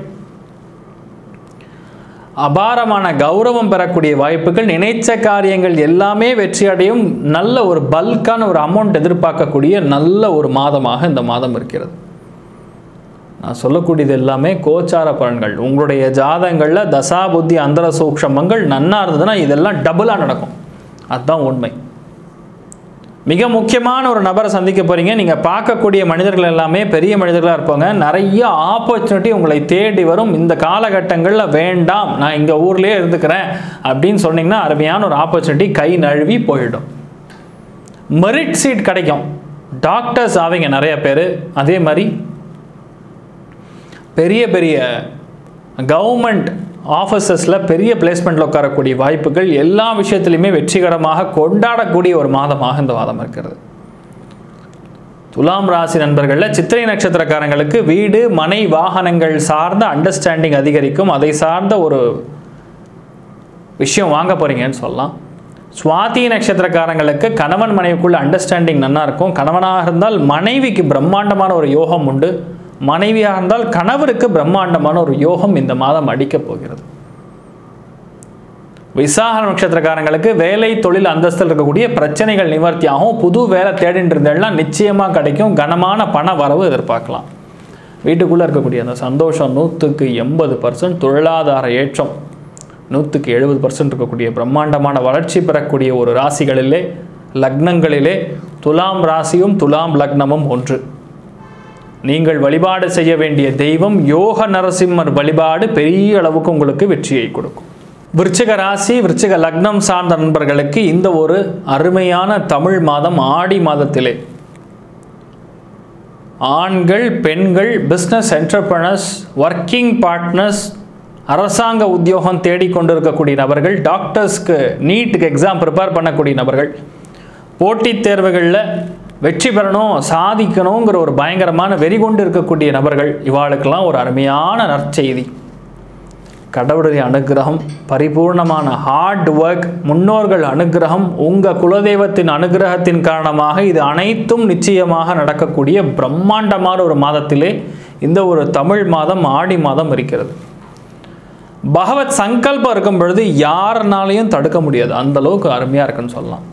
அபாரமான கௌரவம் பெறக்கூடிய வாய்ப்புகள் நினைச்ச காரியங்கள் எல்லாமே வெற்றி அடையும் நல்ல ஒரு பல்கான ஒரு அமௌண்ட் எதிர்பார்க்கக்கூடிய நல்ல ஒரு மாதமாக இந்த மாதம் இருக்கிறது நான் சொல்லக்கூடியது எல்லாமே கோச்சார பலன்கள் உங்களுடைய ஜாதகங்களில் தசா புத்தி அந்தர சூக்ஷமங்கள் நன்னா இருந்ததுன்னா இதெல்லாம் டபுளாக நடக்கும் அதுதான் உண்மை மிக முக்கியமான ஒரு நபரை சந்திக்க போகிறீங்க நீங்கள் பார்க்கக்கூடிய மனிதர்கள் எல்லாமே பெரிய மனிதர்களாக இருப்பாங்க நிறைய ஆப்பர்ச்சுனிட்டி உங்களை தேடி வரும் இந்த காலகட்டங்களில் வேண்டாம் நான் இங்கே ஊர்லேயே இருந்துக்கிறேன் அப்படின்னு சொன்னீங்கன்னா அருமையான ஒரு ஆப்பர்ச்சுனிட்டி கை நழுவி போயிடும் மெரிட் சீட் கிடைக்கும் டாக்டர்ஸ் ஆவீங்க நிறைய பேர் அதே மாதிரி பெரிய பெரிய கவர்மெண்ட் ஆஃபீஸஸில் பெரிய பிளேஸ்மெண்ட்டில் உட்காரக்கூடிய வாய்ப்புகள் எல்லா விஷயத்துலையுமே வெற்றிகரமாக கொண்டாடக்கூடிய ஒரு மாதமாக இந்த மாதம் இருக்கிறது துலாம் ராசி நண்பர்களில் சித்திரை நட்சத்திரக்காரங்களுக்கு வீடு மனை வாகனங்கள் சார்ந்த அண்டர்ஸ்டாண்டிங் அதிகரிக்கும் அதை சார்ந்த ஒரு விஷயம் வாங்க போகிறீங்கன்னு சொல்லலாம் சுவாதி நட்சத்திரக்காரங்களுக்கு கணவன் மனைவிக்குள்ள அண்டர்ஸ்டாண்டிங் நல்லா இருக்கும் கணவனாக இருந்தால் மனைவிக்கு பிரம்மாண்டமான ஒரு யோகம் உண்டு மனைவியாக இருந்தால் கணவருக்கு பிரம்மாண்டமான ஒரு யோகம் இந்த மாதம் அடிக்கப் போகிறது விசாக நட்சத்திரக்காரங்களுக்கு வேலை தொழில் அந்தஸ்தில் இருக்கக்கூடிய பிரச்சனைகள் நிவர்த்தியாகும் புது வேலை தேடிட்டு இருந்தேன்னா நிச்சயமாக கிடைக்கும் கனமான பண வரவு எதிர்பார்க்கலாம் வீட்டுக்குள்ளே இருக்கக்கூடிய அந்த சந்தோஷம் நூற்றுக்கு எண்பது பர்சன்ட் தொழிலாதார ஏற்றம் நூற்றுக்கு எழுபது பர்சன்ட் இருக்கக்கூடிய பிரம்மாண்டமான வளர்ச்சி பெறக்கூடிய ஒரு ராசிகளிலே லக்னங்களிலே துலாம் ராசியும் துலாம் லக்னமும் ஒன்று நீங்கள் வழிபாடு செய்ய வேண்டிய தெய்வம் யோக நரசிம்மர் வழிபாடு பெரிய அளவுக்கு உங்களுக்கு வெற்றியை கொடுக்கும் விருச்சிக ராசி விருச்சிக லக்னம் சார்ந்த நண்பர்களுக்கு இந்த ஒரு அருமையான தமிழ் மாதம் ஆடி மாதத்திலே ஆண்கள் பெண்கள் பிஸ்னஸ் என்டர்பிரனர்ஸ் ஒர்க்கிங் பார்ட்னர்ஸ் அரசாங்க உத்தியோகம் தேடிக்கொண்டிருக்கக்கூடிய நபர்கள் டாக்டர்ஸ்க்கு நீட்டுக்கு எக்ஸாம் ப்ரிப்பேர் பண்ணக்கூடிய நபர்கள் போட்டித் தேர்வுகளில் வெற்றி பெறணும் சாதிக்கணுங்கிற ஒரு பயங்கரமான வெறி கொண்டு இருக்கக்கூடிய நபர்கள் இவாளுக்கெல்லாம் ஒரு அருமையான நற்செய்தி கடவுளுடைய அனுகிரகம் பரிபூர்ணமான ஹார்ட் ஒர்க் முன்னோர்கள் அனுகிரகம் உங்கள் குலதெய்வத்தின் அனுகிரகத்தின் காரணமாக இது அனைத்தும் நிச்சயமாக நடக்கக்கூடிய பிரம்மாண்டமான ஒரு மாதத்திலே இந்த ஒரு தமிழ் மாதம் ஆடி மாதம் இருக்கிறது பகவத் சங்கல்பம் இருக்கும் பொழுது யாருனாலையும் தடுக்க முடியாது அந்த அளவுக்கு அருமையாக இருக்குன்னு சொல்லலாம்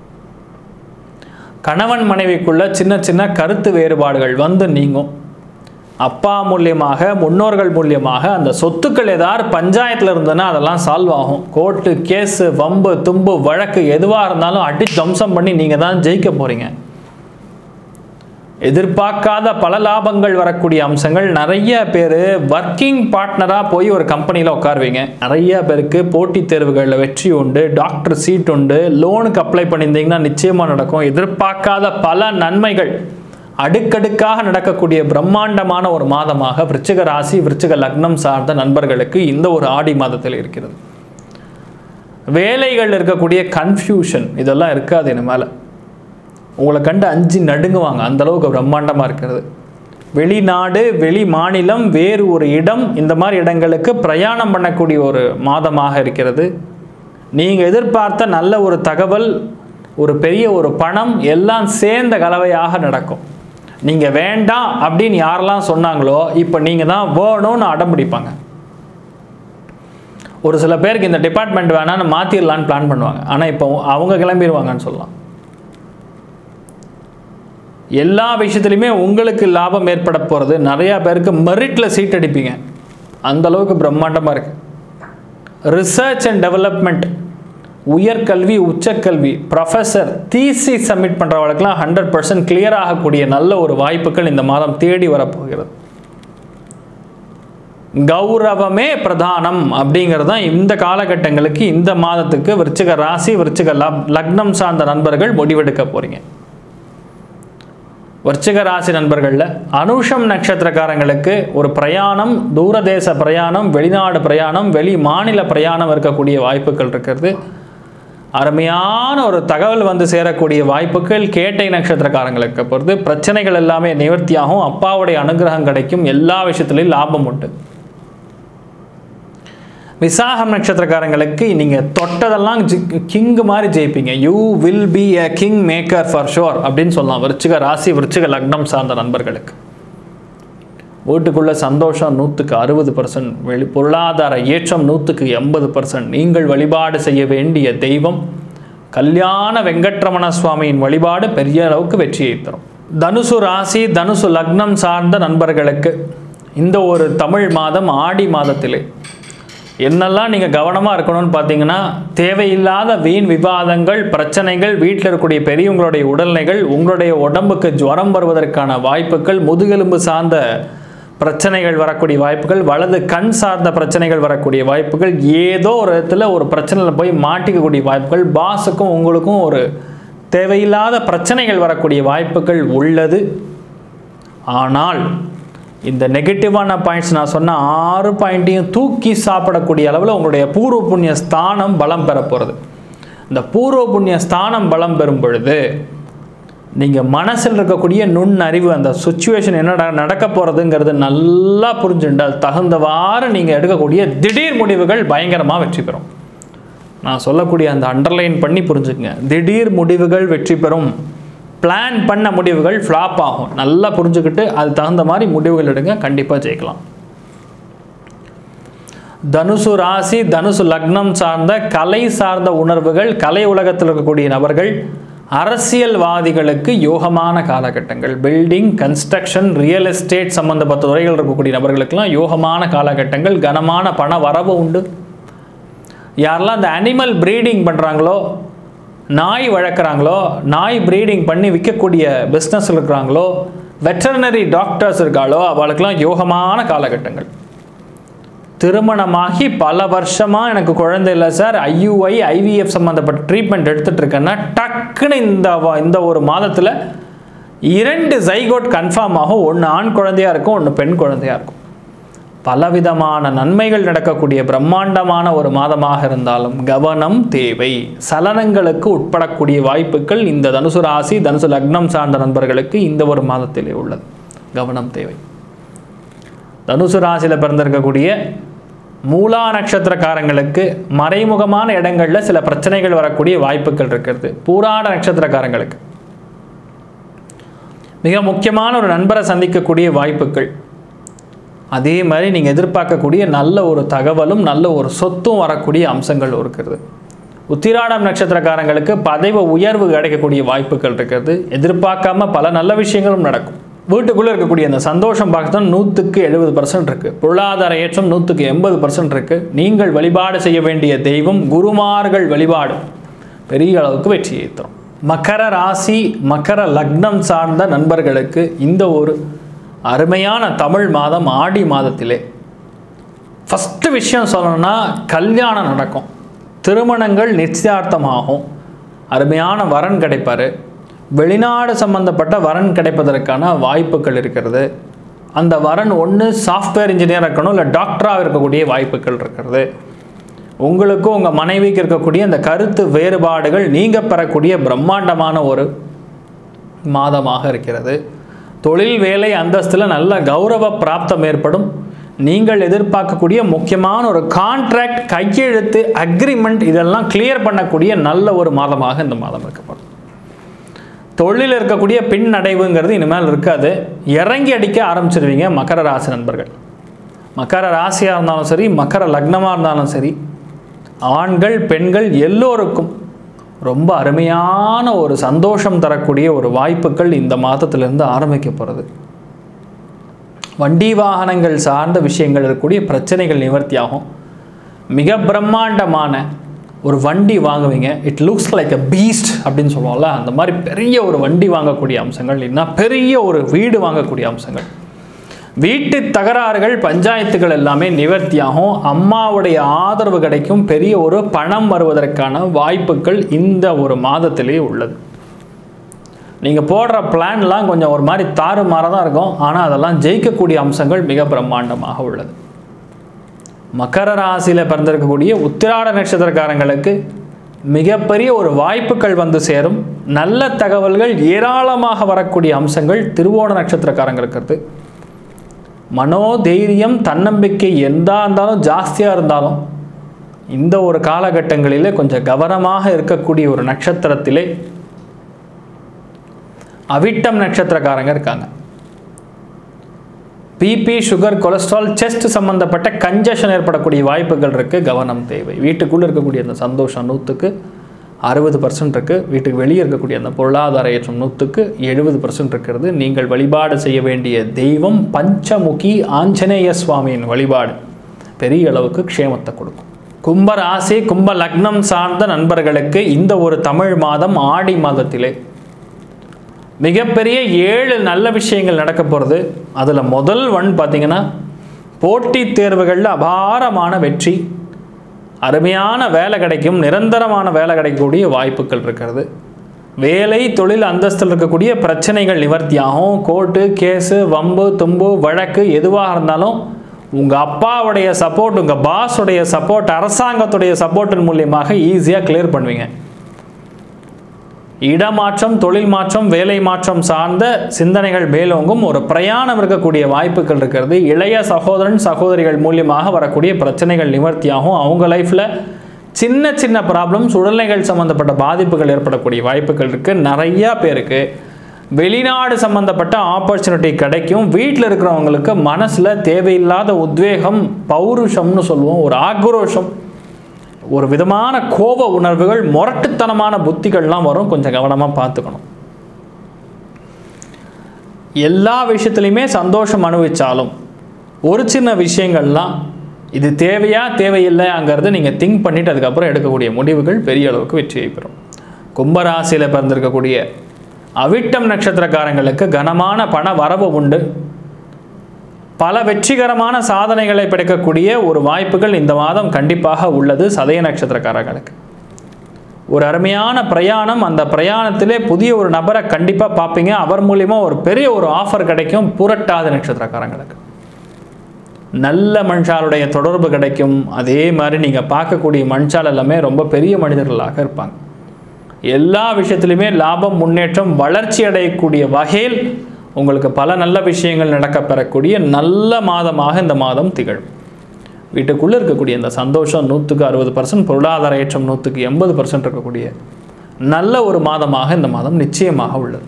கணவன் மனைவிக்குள்ள சின்ன சின்ன கருத்து வேறுபாடுகள் வந்து நீங்கும் அப்பா மூலியமாக முன்னோர்கள் மூலியமாக அந்த சொத்துக்கள் ஏதாவது பஞ்சாயத்தில் இருந்ததுன்னா அதெல்லாம் சால்வ் ஆகும் கோர்ட்டு கேஸு வம்பு தும்பு வழக்கு எதுவாக இருந்தாலும் அடி தம்சம் பண்ணி நீங்கள் தான் ஜெயிக்க போகிறீங்க எதிர்பார்க்காத பல லாபங்கள் வரக்கூடிய அம்சங்கள் நிறைய பேர் ஒர்க்கிங் பார்ட்னராக போய் ஒரு கம்பெனியில் உட்காருவீங்க நிறைய பேருக்கு போட்டித் தேர்வுகளில் வெற்றி உண்டு டாக்டர் சீட் உண்டு லோனுக்கு அப்ளை பண்ணியிருந்தீங்கன்னா நிச்சயமாக நடக்கும் எதிர்பார்க்காத பல நன்மைகள் அடுக்கடுக்காக நடக்கக்கூடிய பிரம்மாண்டமான ஒரு மாதமாக விருச்சிக ராசி விருச்சிக லக்னம் சார்ந்த நண்பர்களுக்கு இந்த ஒரு ஆடி மாதத்தில் இருக்கிறது வேலைகள் இருக்கக்கூடிய கன்ஃபியூஷன் இதெல்லாம் இருக்காது இனிமேல் உங்களை கண்டு அஞ்சு நடுங்குவாங்க அந்த அளவுக்கு பிரம்மாண்டமாக இருக்கிறது வெளிநாடு வெளி மாநிலம் வேறு ஒரு இடம் இந்த மாதிரி இடங்களுக்கு பிரயாணம் பண்ணக்கூடிய ஒரு மாதமாக இருக்கிறது நீங்கள் எதிர்பார்த்த நல்ல ஒரு தகவல் ஒரு பெரிய ஒரு பணம் எல்லாம் சேர்ந்த கலவையாக நடக்கும் நீங்கள் வேண்டாம் அப்படின்னு யாரெல்லாம் சொன்னாங்களோ இப்போ நீங்கள் தான் வேணும்னு அடம் பிடிப்பாங்க ஒரு சில பேருக்கு இந்த டிபார்ட்மெண்ட் வேணான்னு மாற்றிடலான்னு பிளான் பண்ணுவாங்க ஆனால் இப்போ அவங்க கிளம்பிடுவாங்கன்னு சொல்லலாம் எல்லா விஷயத்துலையுமே உங்களுக்கு லாபம் ஏற்பட போகிறது நிறையா பேருக்கு மெரிட்டில் சீட் அடிப்பீங்க அந்த அளவுக்கு பிரம்மாண்டமாக இருக்குது ரிசர்ச் அண்ட் டெவலப்மெண்ட் உயர்கல்வி உச்சக்கல்வி ப்ரொஃபஸர் தீசி சப்மிட் பண்ணுறவங்களுக்குலாம் ஹண்ட்ரட் பர்சன்ட் கிளியர் ஆகக்கூடிய நல்ல ஒரு வாய்ப்புகள் இந்த மாதம் தேடி வரப்போகிறது கௌரவமே பிரதானம் அப்படிங்கிறது தான் இந்த காலகட்டங்களுக்கு இந்த மாதத்துக்கு விருச்சிக ராசி விருச்சிக லப் லக்னம் சார்ந்த நண்பர்கள் முடிவெடுக்க போகிறீங்க விருச்சிக ராசி நண்பர்களில் அனுஷம் நட்சத்திரக்காரங்களுக்கு ஒரு பிரயாணம் தூரதேச பிரயாணம் வெளிநாடு பிரயாணம் வெளி மாநில பிரயாணம் இருக்கக்கூடிய வாய்ப்புகள் இருக்கிறது அருமையான ஒரு தகவல் வந்து சேரக்கூடிய வாய்ப்புகள் கேட்டை நட்சத்திரக்காரங்களுக்கு பொறுத்து பிரச்சனைகள் எல்லாமே நிவர்த்தியாகும் அப்பாவுடைய அனுகிரகம் கிடைக்கும் எல்லா விஷயத்துலையும் லாபம் உண்டு விசாகம் நட்சத்திரக்காரங்களுக்கு நீங்கள் தொட்டதெல்லாம் கிங் மாதிரி ஜெயிப்பீங்க you will be a king maker for sure அப்படின்னு சொல்லலாம் விருச்சிக ராசி விருச்சிக லக்னம் சார்ந்த நண்பர்களுக்கு வீட்டுக்குள்ள சந்தோஷம் நூற்றுக்கு அறுபது பர்சன்ட் வெளி பொருளாதார ஏற்றம் நூற்றுக்கு எண்பது பர்சன்ட் நீங்கள் வழிபாடு செய்ய வேண்டிய தெய்வம் கல்யாண வெங்கட்ரமண சுவாமியின் வழிபாடு பெரிய அளவுக்கு வெற்றியை தரும் தனுசு ராசி தனுசு லக்னம் சார்ந்த நண்பர்களுக்கு இந்த ஒரு தமிழ் மாதம் ஆடி மாதத்திலே என்னெல்லாம் நீங்கள் கவனமாக இருக்கணும்னு பார்த்தீங்கன்னா தேவையில்லாத வீண் விவாதங்கள் பிரச்சனைகள் வீட்டில் இருக்கக்கூடிய பெரியவங்களுடைய உடல்நிலைகள் உங்களுடைய உடம்புக்கு ஜுவரம் வருவதற்கான வாய்ப்புகள் முதுகெலும்பு சார்ந்த பிரச்சனைகள் வரக்கூடிய வாய்ப்புகள் வலது கண் சார்ந்த பிரச்சனைகள் வரக்கூடிய வாய்ப்புகள் ஏதோ ஒரு இடத்துல ஒரு பிரச்சனையில் போய் மாட்டிக்கக்கூடிய வாய்ப்புகள் பாஸுக்கும் உங்களுக்கும் ஒரு தேவையில்லாத பிரச்சனைகள் வரக்கூடிய வாய்ப்புகள் உள்ளது ஆனால் இந்த நெகட்டிவான பாயிண்ட்ஸ் நான் சொன்ன ஆறு பாயிண்ட்டையும் தூக்கி சாப்பிடக்கூடிய அளவில் உங்களுடைய பூர்வ புண்ணிய ஸ்தானம் பலம் பெற போகிறது இந்த பூர்வ புண்ணிய ஸ்தானம் பலம் பெறும் பொழுது நீங்கள் மனசில் இருக்கக்கூடிய நுண்ணறிவு அந்த சுச்சுவேஷன் என்ன நட- நடக்க போகிறதுங்கிறது நல்லா புரிஞ்சுட்டு அது தகுந்தவாறு நீங்கள் எடுக்கக்கூடிய திடீர் முடிவுகள் பயங்கரமாக வெற்றி பெறும் நான் சொல்லக்கூடிய அந்த அண்டர்லைன் பண்ணி புரிஞ்சுக்கங்க திடீர் முடிவுகள் வெற்றி பெறும் பிளான் பண்ண முடிவுகள் ஃப்ளாப் ஆகும் நல்லா புரிஞ்சுக்கிட்டு அது தகுந்த மாதிரி முடிவுகள் எடுங்க கண்டிப்பாக ஜெயிக்கலாம் தனுசு ராசி தனுசு லக்னம் சார்ந்த கலை சார்ந்த உணர்வுகள் கலை உலகத்தில் இருக்கக்கூடிய நபர்கள் அரசியல்வாதிகளுக்கு யோகமான காலகட்டங்கள் பில்டிங் கன்ஸ்ட்ரக்ஷன் ரியல் எஸ்டேட் சம்பந்தப்பட்ட துறைகள் இருக்கக்கூடிய நபர்களுக்கெல்லாம் யோகமான காலகட்டங்கள் கனமான பண வரவு உண்டு யாரெல்லாம் இந்த அனிமல் ப்ரீடிங் பண்ணுறாங்களோ நாய் வளர்க்குறாங்களோ நாய் ப்ரீடிங் பண்ணி விற்கக்கூடிய பிஸ்னஸ் இருக்கிறாங்களோ வெட்டர்னரி டாக்டர்ஸ் இருக்காளோ அவளுக்கெல்லாம் யோகமான காலகட்டங்கள் திருமணமாகி பல வருஷமாக எனக்கு குழந்தை இல்லை சார் ஐயுஐ ஐவிஎஃப் சம்மந்தப்பட்ட ட்ரீட்மெண்ட் எடுத்துட்டு இருக்கேன்னா டக்குன்னு இந்த வ- இந்த ஒரு மாதத்தில் இரண்டு ஜைகோட் கன்ஃபார்ம் ஆகும் ஒன்று ஆண் குழந்தையா இருக்கும் ஒன்று பெண் குழந்தையா இருக்கும் பலவிதமான நன்மைகள் நடக்கக்கூடிய பிரம்மாண்டமான ஒரு மாதமாக இருந்தாலும் கவனம் தேவை சலனங்களுக்கு உட்படக்கூடிய வாய்ப்புகள் இந்த தனுசு ராசி தனுசு லக்னம் சார்ந்த நண்பர்களுக்கு இந்த ஒரு மாதத்திலே உள்ளது கவனம் தேவை தனுசு ராசியில் பிறந்திருக்கக்கூடிய மூலா நட்சத்திரக்காரங்களுக்கு மறைமுகமான இடங்களில் சில பிரச்சனைகள் வரக்கூடிய வாய்ப்புகள் இருக்கிறது பூராட நட்சத்திரக்காரங்களுக்கு மிக முக்கியமான ஒரு நண்பரை சந்திக்கக்கூடிய வாய்ப்புகள் அதே மாதிரி நீங்கள் எதிர்பார்க்கக்கூடிய நல்ல ஒரு தகவலும் நல்ல ஒரு சொத்தும் வரக்கூடிய அம்சங்கள் இருக்கிறது உத்திராடம் நட்சத்திரக்காரங்களுக்கு பதவி உயர்வு கிடைக்கக்கூடிய வாய்ப்புகள் இருக்கிறது எதிர்பார்க்காம பல நல்ல விஷயங்களும் நடக்கும் வீட்டுக்குள்ளே இருக்கக்கூடிய அந்த சந்தோஷம் பார்க்கத்தான் நூற்றுக்கு எழுபது பர்சன்ட் இருக்குது பொருளாதார ஏற்றம் நூற்றுக்கு எண்பது பர்சன்ட் இருக்குது நீங்கள் வழிபாடு செய்ய வேண்டிய தெய்வம் குருமார்கள் வழிபாடு பெரிய அளவுக்கு வெற்றியை தரும் மகர ராசி மகர லக்னம் சார்ந்த நண்பர்களுக்கு இந்த ஒரு அருமையான தமிழ் மாதம் ஆடி மாதத்திலே ஃபஸ்ட்டு விஷயம் சொல்லணும்னா கல்யாணம் நடக்கும் திருமணங்கள் நிச்சயார்த்தமாகும் அருமையான வரன் கிடைப்பார் வெளிநாடு சம்பந்தப்பட்ட வரன் கிடைப்பதற்கான வாய்ப்புகள் இருக்கிறது அந்த வரன் ஒன்று சாஃப்ட்வேர் இன்ஜினியர் இருக்கணும் இல்லை டாக்டராக இருக்கக்கூடிய வாய்ப்புகள் இருக்கிறது உங்களுக்கும் உங்கள் மனைவிக்கு இருக்கக்கூடிய அந்த கருத்து வேறுபாடுகள் நீங்க பெறக்கூடிய பிரம்மாண்டமான ஒரு மாதமாக இருக்கிறது தொழில் வேலை அந்தஸ்தில் நல்ல கௌரவ பிராப்தம் ஏற்படும் நீங்கள் எதிர்பார்க்கக்கூடிய முக்கியமான ஒரு கான்ட்ராக்ட் கையெழுத்து அக்ரிமெண்ட் இதெல்லாம் கிளியர் பண்ணக்கூடிய நல்ல ஒரு மாதமாக இந்த மாதம் இருக்கப்படும் தொழிலில் இருக்கக்கூடிய பின்னடைவுங்கிறது இனிமேல் இருக்காது இறங்கி அடிக்க ஆரம்பிச்சிருவீங்க மகர ராசி நண்பர்கள் மகர ராசியாக இருந்தாலும் சரி மகர லக்னமாக இருந்தாலும் சரி ஆண்கள் பெண்கள் எல்லோருக்கும் ரொம்ப அருமையான ஒரு சந்தோஷம் தரக்கூடிய ஒரு வாய்ப்புகள் இந்த மாதத்திலிருந்து ஆரம்பிக்க போகிறது வண்டி வாகனங்கள் சார்ந்த விஷயங்கள் இருக்கக்கூடிய பிரச்சனைகள் நிவர்த்தியாகும் மிக பிரம்மாண்டமான ஒரு வண்டி வாங்குவீங்க it looks like a beast அப்படின்னு சொல்லுவோம்ல அந்த மாதிரி பெரிய ஒரு வண்டி வாங்கக்கூடிய அம்சங்கள் இல்லைன்னா பெரிய ஒரு வீடு வாங்கக்கூடிய அம்சங்கள் வீட்டு தகராறுகள் பஞ்சாயத்துகள் எல்லாமே நிவர்த்தியாகும் அம்மாவுடைய ஆதரவு கிடைக்கும் பெரிய ஒரு பணம் வருவதற்கான வாய்ப்புகள் இந்த ஒரு மாதத்திலே உள்ளது நீங்கள் போடுற பிளான்லாம் கொஞ்சம் ஒரு மாதிரி தாறுமாறாக தான் இருக்கும் ஆனால் அதெல்லாம் ஜெயிக்கக்கூடிய அம்சங்கள் மிக பிரம்மாண்டமாக உள்ளது மகர ராசியில் பிறந்திருக்கக்கூடிய உத்திராட நட்சத்திரக்காரங்களுக்கு மிகப்பெரிய ஒரு வாய்ப்புகள் வந்து சேரும் நல்ல தகவல்கள் ஏராளமாக வரக்கூடிய அம்சங்கள் திருவோண நட்சத்திரக்காரங்க இருக்கிறது மனோதைரியம் தன்னம்பிக்கை எந்தா இருந்தாலும் ஜாஸ்தியாக இருந்தாலும் இந்த ஒரு காலகட்டங்களிலே கொஞ்சம் கவனமாக இருக்கக்கூடிய ஒரு நட்சத்திரத்திலே அவிட்டம் நட்சத்திரக்காரங்க இருக்காங்க பிபி சுகர் கொலஸ்ட்ரால் செஸ்ட் சம்பந்தப்பட்ட கஞ்சஷன் ஏற்படக்கூடிய வாய்ப்புகள் இருக்குது கவனம் தேவை வீட்டுக்குள்ளே இருக்கக்கூடிய அந்த சந்தோஷம் நூற்றுக்கு அறுபது பர்சன்ட் இருக்குது வீட்டுக்கு வெளியே இருக்கக்கூடிய அந்த பொருளாதார ஏற்றம் நூற்றுக்கு எழுபது பர்சன்ட் இருக்கிறது நீங்கள் வழிபாடு செய்ய வேண்டிய தெய்வம் பஞ்சமுகி ஆஞ்சநேய சுவாமியின் வழிபாடு பெரிய அளவுக்கு க்ஷேமத்தை கொடுக்கும் கும்ப ராசி கும்ப லக்னம் சார்ந்த நண்பர்களுக்கு இந்த ஒரு தமிழ் மாதம் ஆடி மாதத்திலே மிகப்பெரிய ஏழு நல்ல விஷயங்கள் நடக்க போகிறது அதில் முதல் ஒன் பார்த்தீங்கன்னா போட்டித் தேர்வுகளில் அபாரமான வெற்றி அருமையான வேலை கிடைக்கும் நிரந்தரமான வேலை கிடைக்கக்கூடிய வாய்ப்புகள் இருக்கிறது வேலை தொழில் அந்தஸ்தில் இருக்கக்கூடிய பிரச்சனைகள் நிவர்த்தியாகும் கோர்ட்டு கேஸு வம்பு தும்பு வழக்கு எதுவாக இருந்தாலும் உங்கள் அப்பாவுடைய சப்போர்ட் உங்கள் பாஸுடைய சப்போர்ட் அரசாங்கத்துடைய சப்போர்ட்டின் மூலியமாக ஈஸியாக கிளியர் பண்ணுவீங்க இடமாற்றம் தொழில் மாற்றம் வேலை மாற்றம் சார்ந்த சிந்தனைகள் மேலோங்கும் ஒரு பிரயாணம் இருக்கக்கூடிய வாய்ப்புகள் இருக்கிறது இளைய சகோதரன் சகோதரிகள் மூலியமாக வரக்கூடிய பிரச்சனைகள் நிவர்த்தியாகும் அவங்க லைஃப்பில் சின்ன சின்ன ப்ராப்ளம்ஸ் உடல்நிலைகள் சம்மந்தப்பட்ட பாதிப்புகள் ஏற்படக்கூடிய வாய்ப்புகள் இருக்குது நிறையா பேருக்கு வெளிநாடு சம்மந்தப்பட்ட ஆப்பர்ச்சுனிட்டி கிடைக்கும் வீட்டில் இருக்கிறவங்களுக்கு மனசில் தேவையில்லாத உத்வேகம் பௌருஷம்னு சொல்லுவோம் ஒரு ஆக்ரோஷம் ஒரு விதமான கோப உணர்வுகள் முரட்டுத்தனமான புத்திகள்லாம் வரும் கொஞ்சம் கவனமாக பார்த்துக்கணும் எல்லா விஷயத்துலையுமே சந்தோஷம் அனுபவிச்சாலும் ஒரு சின்ன விஷயங்கள்லாம் இது தேவையா தேவையில்லைங்கிறத நீங்கள் திங்க் பண்ணிவிட்டு அதுக்கப்புறம் எடுக்கக்கூடிய முடிவுகள் பெரிய அளவுக்கு வெற்றியை பெறும் கும்பராசியில் பிறந்திருக்கக்கூடிய அவிட்டம் நட்சத்திரக்காரங்களுக்கு கனமான பண வரவு உண்டு பல வெற்றிகரமான சாதனைகளை படைக்கக்கூடிய ஒரு வாய்ப்புகள் இந்த மாதம் கண்டிப்பாக உள்ளது சதய நட்சத்திரக்காரர்களுக்கு ஒரு அருமையான பிரயாணம் அந்த பிரயாணத்திலே புதிய ஒரு நபரை கண்டிப்பாக பார்ப்பீங்க அவர் மூலிமா ஒரு பெரிய ஒரு ஆஃபர் கிடைக்கும் புரட்டாத நட்சத்திரக்காரங்களுக்கு நல்ல மனுஷாலுடைய தொடர்பு கிடைக்கும் அதே மாதிரி நீங்கள் பார்க்கக்கூடிய மனுஷால் எல்லாமே ரொம்ப பெரிய மனிதர்களாக இருப்பாங்க எல்லா விஷயத்துலையுமே லாபம் முன்னேற்றம் வளர்ச்சி அடையக்கூடிய வகையில் உங்களுக்கு பல நல்ல விஷயங்கள் நடக்க பெறக்கூடிய நல்ல மாதமாக இந்த மாதம் திகழும் வீட்டுக்குள்ளே இருக்கக்கூடிய இந்த சந்தோஷம் நூற்றுக்கு அறுபது பர்சன்ட் பொருளாதார ஏற்றம் நூற்றுக்கு எண்பது பர்சன்ட் இருக்கக்கூடிய நல்ல ஒரு மாதமாக இந்த மாதம் நிச்சயமாக உள்ளது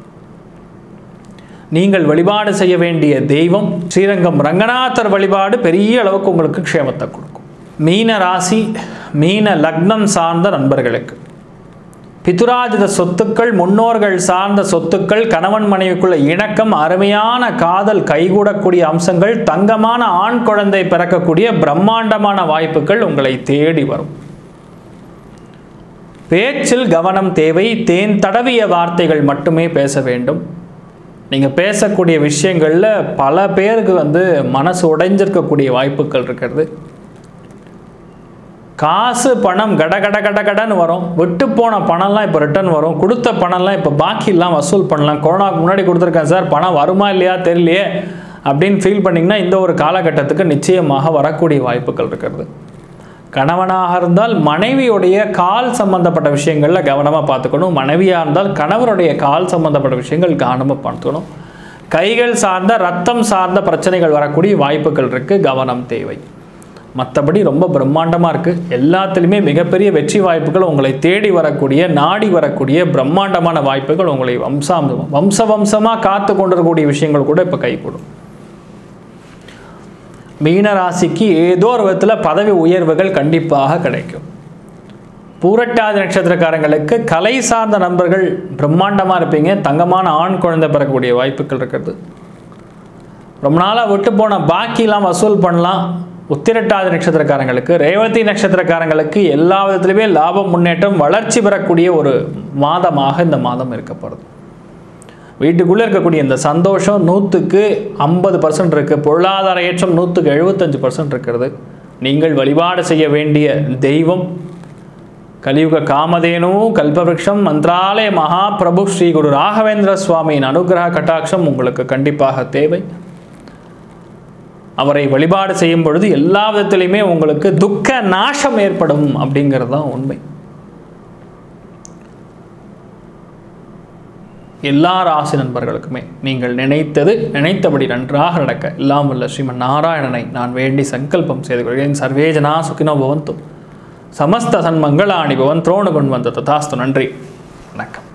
நீங்கள் வழிபாடு செய்ய வேண்டிய தெய்வம் ஸ்ரீரங்கம் ரங்கநாதர் வழிபாடு பெரிய அளவுக்கு உங்களுக்கு க்ஷேமத்தை கொடுக்கும் மீன ராசி மீன லக்னம் சார்ந்த நண்பர்களுக்கு பிதுராஜித சொத்துக்கள் முன்னோர்கள் சார்ந்த சொத்துக்கள் கணவன் மனைவிக்குள்ள இணக்கம் அருமையான காதல் கைகூடக்கூடிய அம்சங்கள் தங்கமான ஆண் குழந்தை பிறக்கக்கூடிய பிரம்மாண்டமான வாய்ப்புகள் உங்களை தேடி வரும் பேச்சில் கவனம் தேவை தேன் தடவிய வார்த்தைகள் மட்டுமே பேச வேண்டும் நீங்கள் பேசக்கூடிய விஷயங்களில் பல பேருக்கு வந்து மனசு உடைஞ்சிருக்கக்கூடிய வாய்ப்புகள் இருக்கிறது காசு பணம் கட கட கட கடன்னு வரும் விட்டு போன பணம்லாம் இப்போ ரிட்டர்ன் வரும் கொடுத்த பணம்லாம் இப்போ பாக்கிலாம் வசூல் பண்ணலாம் கொரோனாவுக்கு முன்னாடி கொடுத்துருக்கேன் சார் பணம் வருமா இல்லையா தெரியலையே அப்படின்னு ஃபீல் பண்ணிங்கன்னா இந்த ஒரு காலகட்டத்துக்கு நிச்சயமாக வரக்கூடிய வாய்ப்புகள் இருக்கிறது கணவனாக இருந்தால் மனைவியுடைய கால் சம்பந்தப்பட்ட விஷயங்களில் கவனமாக பார்த்துக்கணும் மனைவியாக இருந்தால் கணவருடைய கால் சம்பந்தப்பட்ட விஷயங்கள் கவனமாக பார்த்துக்கணும் கைகள் சார்ந்த ரத்தம் சார்ந்த பிரச்சனைகள் வரக்கூடிய வாய்ப்புகள் இருக்குது கவனம் தேவை மற்றபடி ரொம்ப பிரம்மாண்டமாக இருக்குது எல்லாத்துலேயுமே மிகப்பெரிய வெற்றி வாய்ப்புகள் உங்களை தேடி வரக்கூடிய நாடி வரக்கூடிய பிரம்மாண்டமான வாய்ப்புகள் உங்களை வம்சாம் வம்ச வம்சமாக காத்து கொண்டிருக்கக்கூடிய விஷயங்கள் கூட இப்போ கைகூடும் மீன ராசிக்கு ஏதோ ஒரு விதத்தில் பதவி உயர்வுகள் கண்டிப்பாக கிடைக்கும் பூரட்டாதி நட்சத்திரக்காரங்களுக்கு கலை சார்ந்த நண்பர்கள் பிரம்மாண்டமாக இருப்பீங்க தங்கமான ஆண் குழந்தை பெறக்கூடிய வாய்ப்புகள் இருக்கிறது ரொம்ப நாளாக விட்டு போன பாக்கிலாம் வசூல் பண்ணலாம் உத்திரட்டாதி நட்சத்திரக்காரங்களுக்கு ரேவதி நட்சத்திரக்காரங்களுக்கு எல்லா விதத்துலையுமே லாபம் முன்னேற்றம் வளர்ச்சி பெறக்கூடிய ஒரு மாதமாக இந்த மாதம் இருக்கப்படுது வீட்டுக்குள்ளே இருக்கக்கூடிய இந்த சந்தோஷம் நூற்றுக்கு ஐம்பது பர்சன்ட் இருக்குது பொருளாதார ஏற்றம் நூற்றுக்கு எழுபத்தஞ்சு பர்சன்ட் இருக்கிறது நீங்கள் வழிபாடு செய்ய வேண்டிய தெய்வம் கலியுக காமதேனு கல்பவருஷம் மந்திராலய மகாபிரபு ஸ்ரீ குரு ராகவேந்திர சுவாமியின் அனுகிரக கட்டாட்சம் உங்களுக்கு கண்டிப்பாக தேவை அவரை வழிபாடு செய்யும் பொழுது எல்லா விதத்திலையுமே உங்களுக்கு துக்க நாசம் ஏற்படும் அப்படிங்கிறது தான் உண்மை எல்லா ராசி நண்பர்களுக்குமே நீங்கள் நினைத்தது நினைத்தபடி நன்றாக நடக்க எல்லாம் வல்ல ஸ்ரீமன் நாராயணனை நான் வேண்டி சங்கல்பம் செய்து கொள்கிறேன் சர்வேஜனா சுகினோ பவந்து சமஸ்த சன்மங்களாணி பவன் துரோணு கொண்டு வந்த ததாஸ்து நன்றி வணக்கம்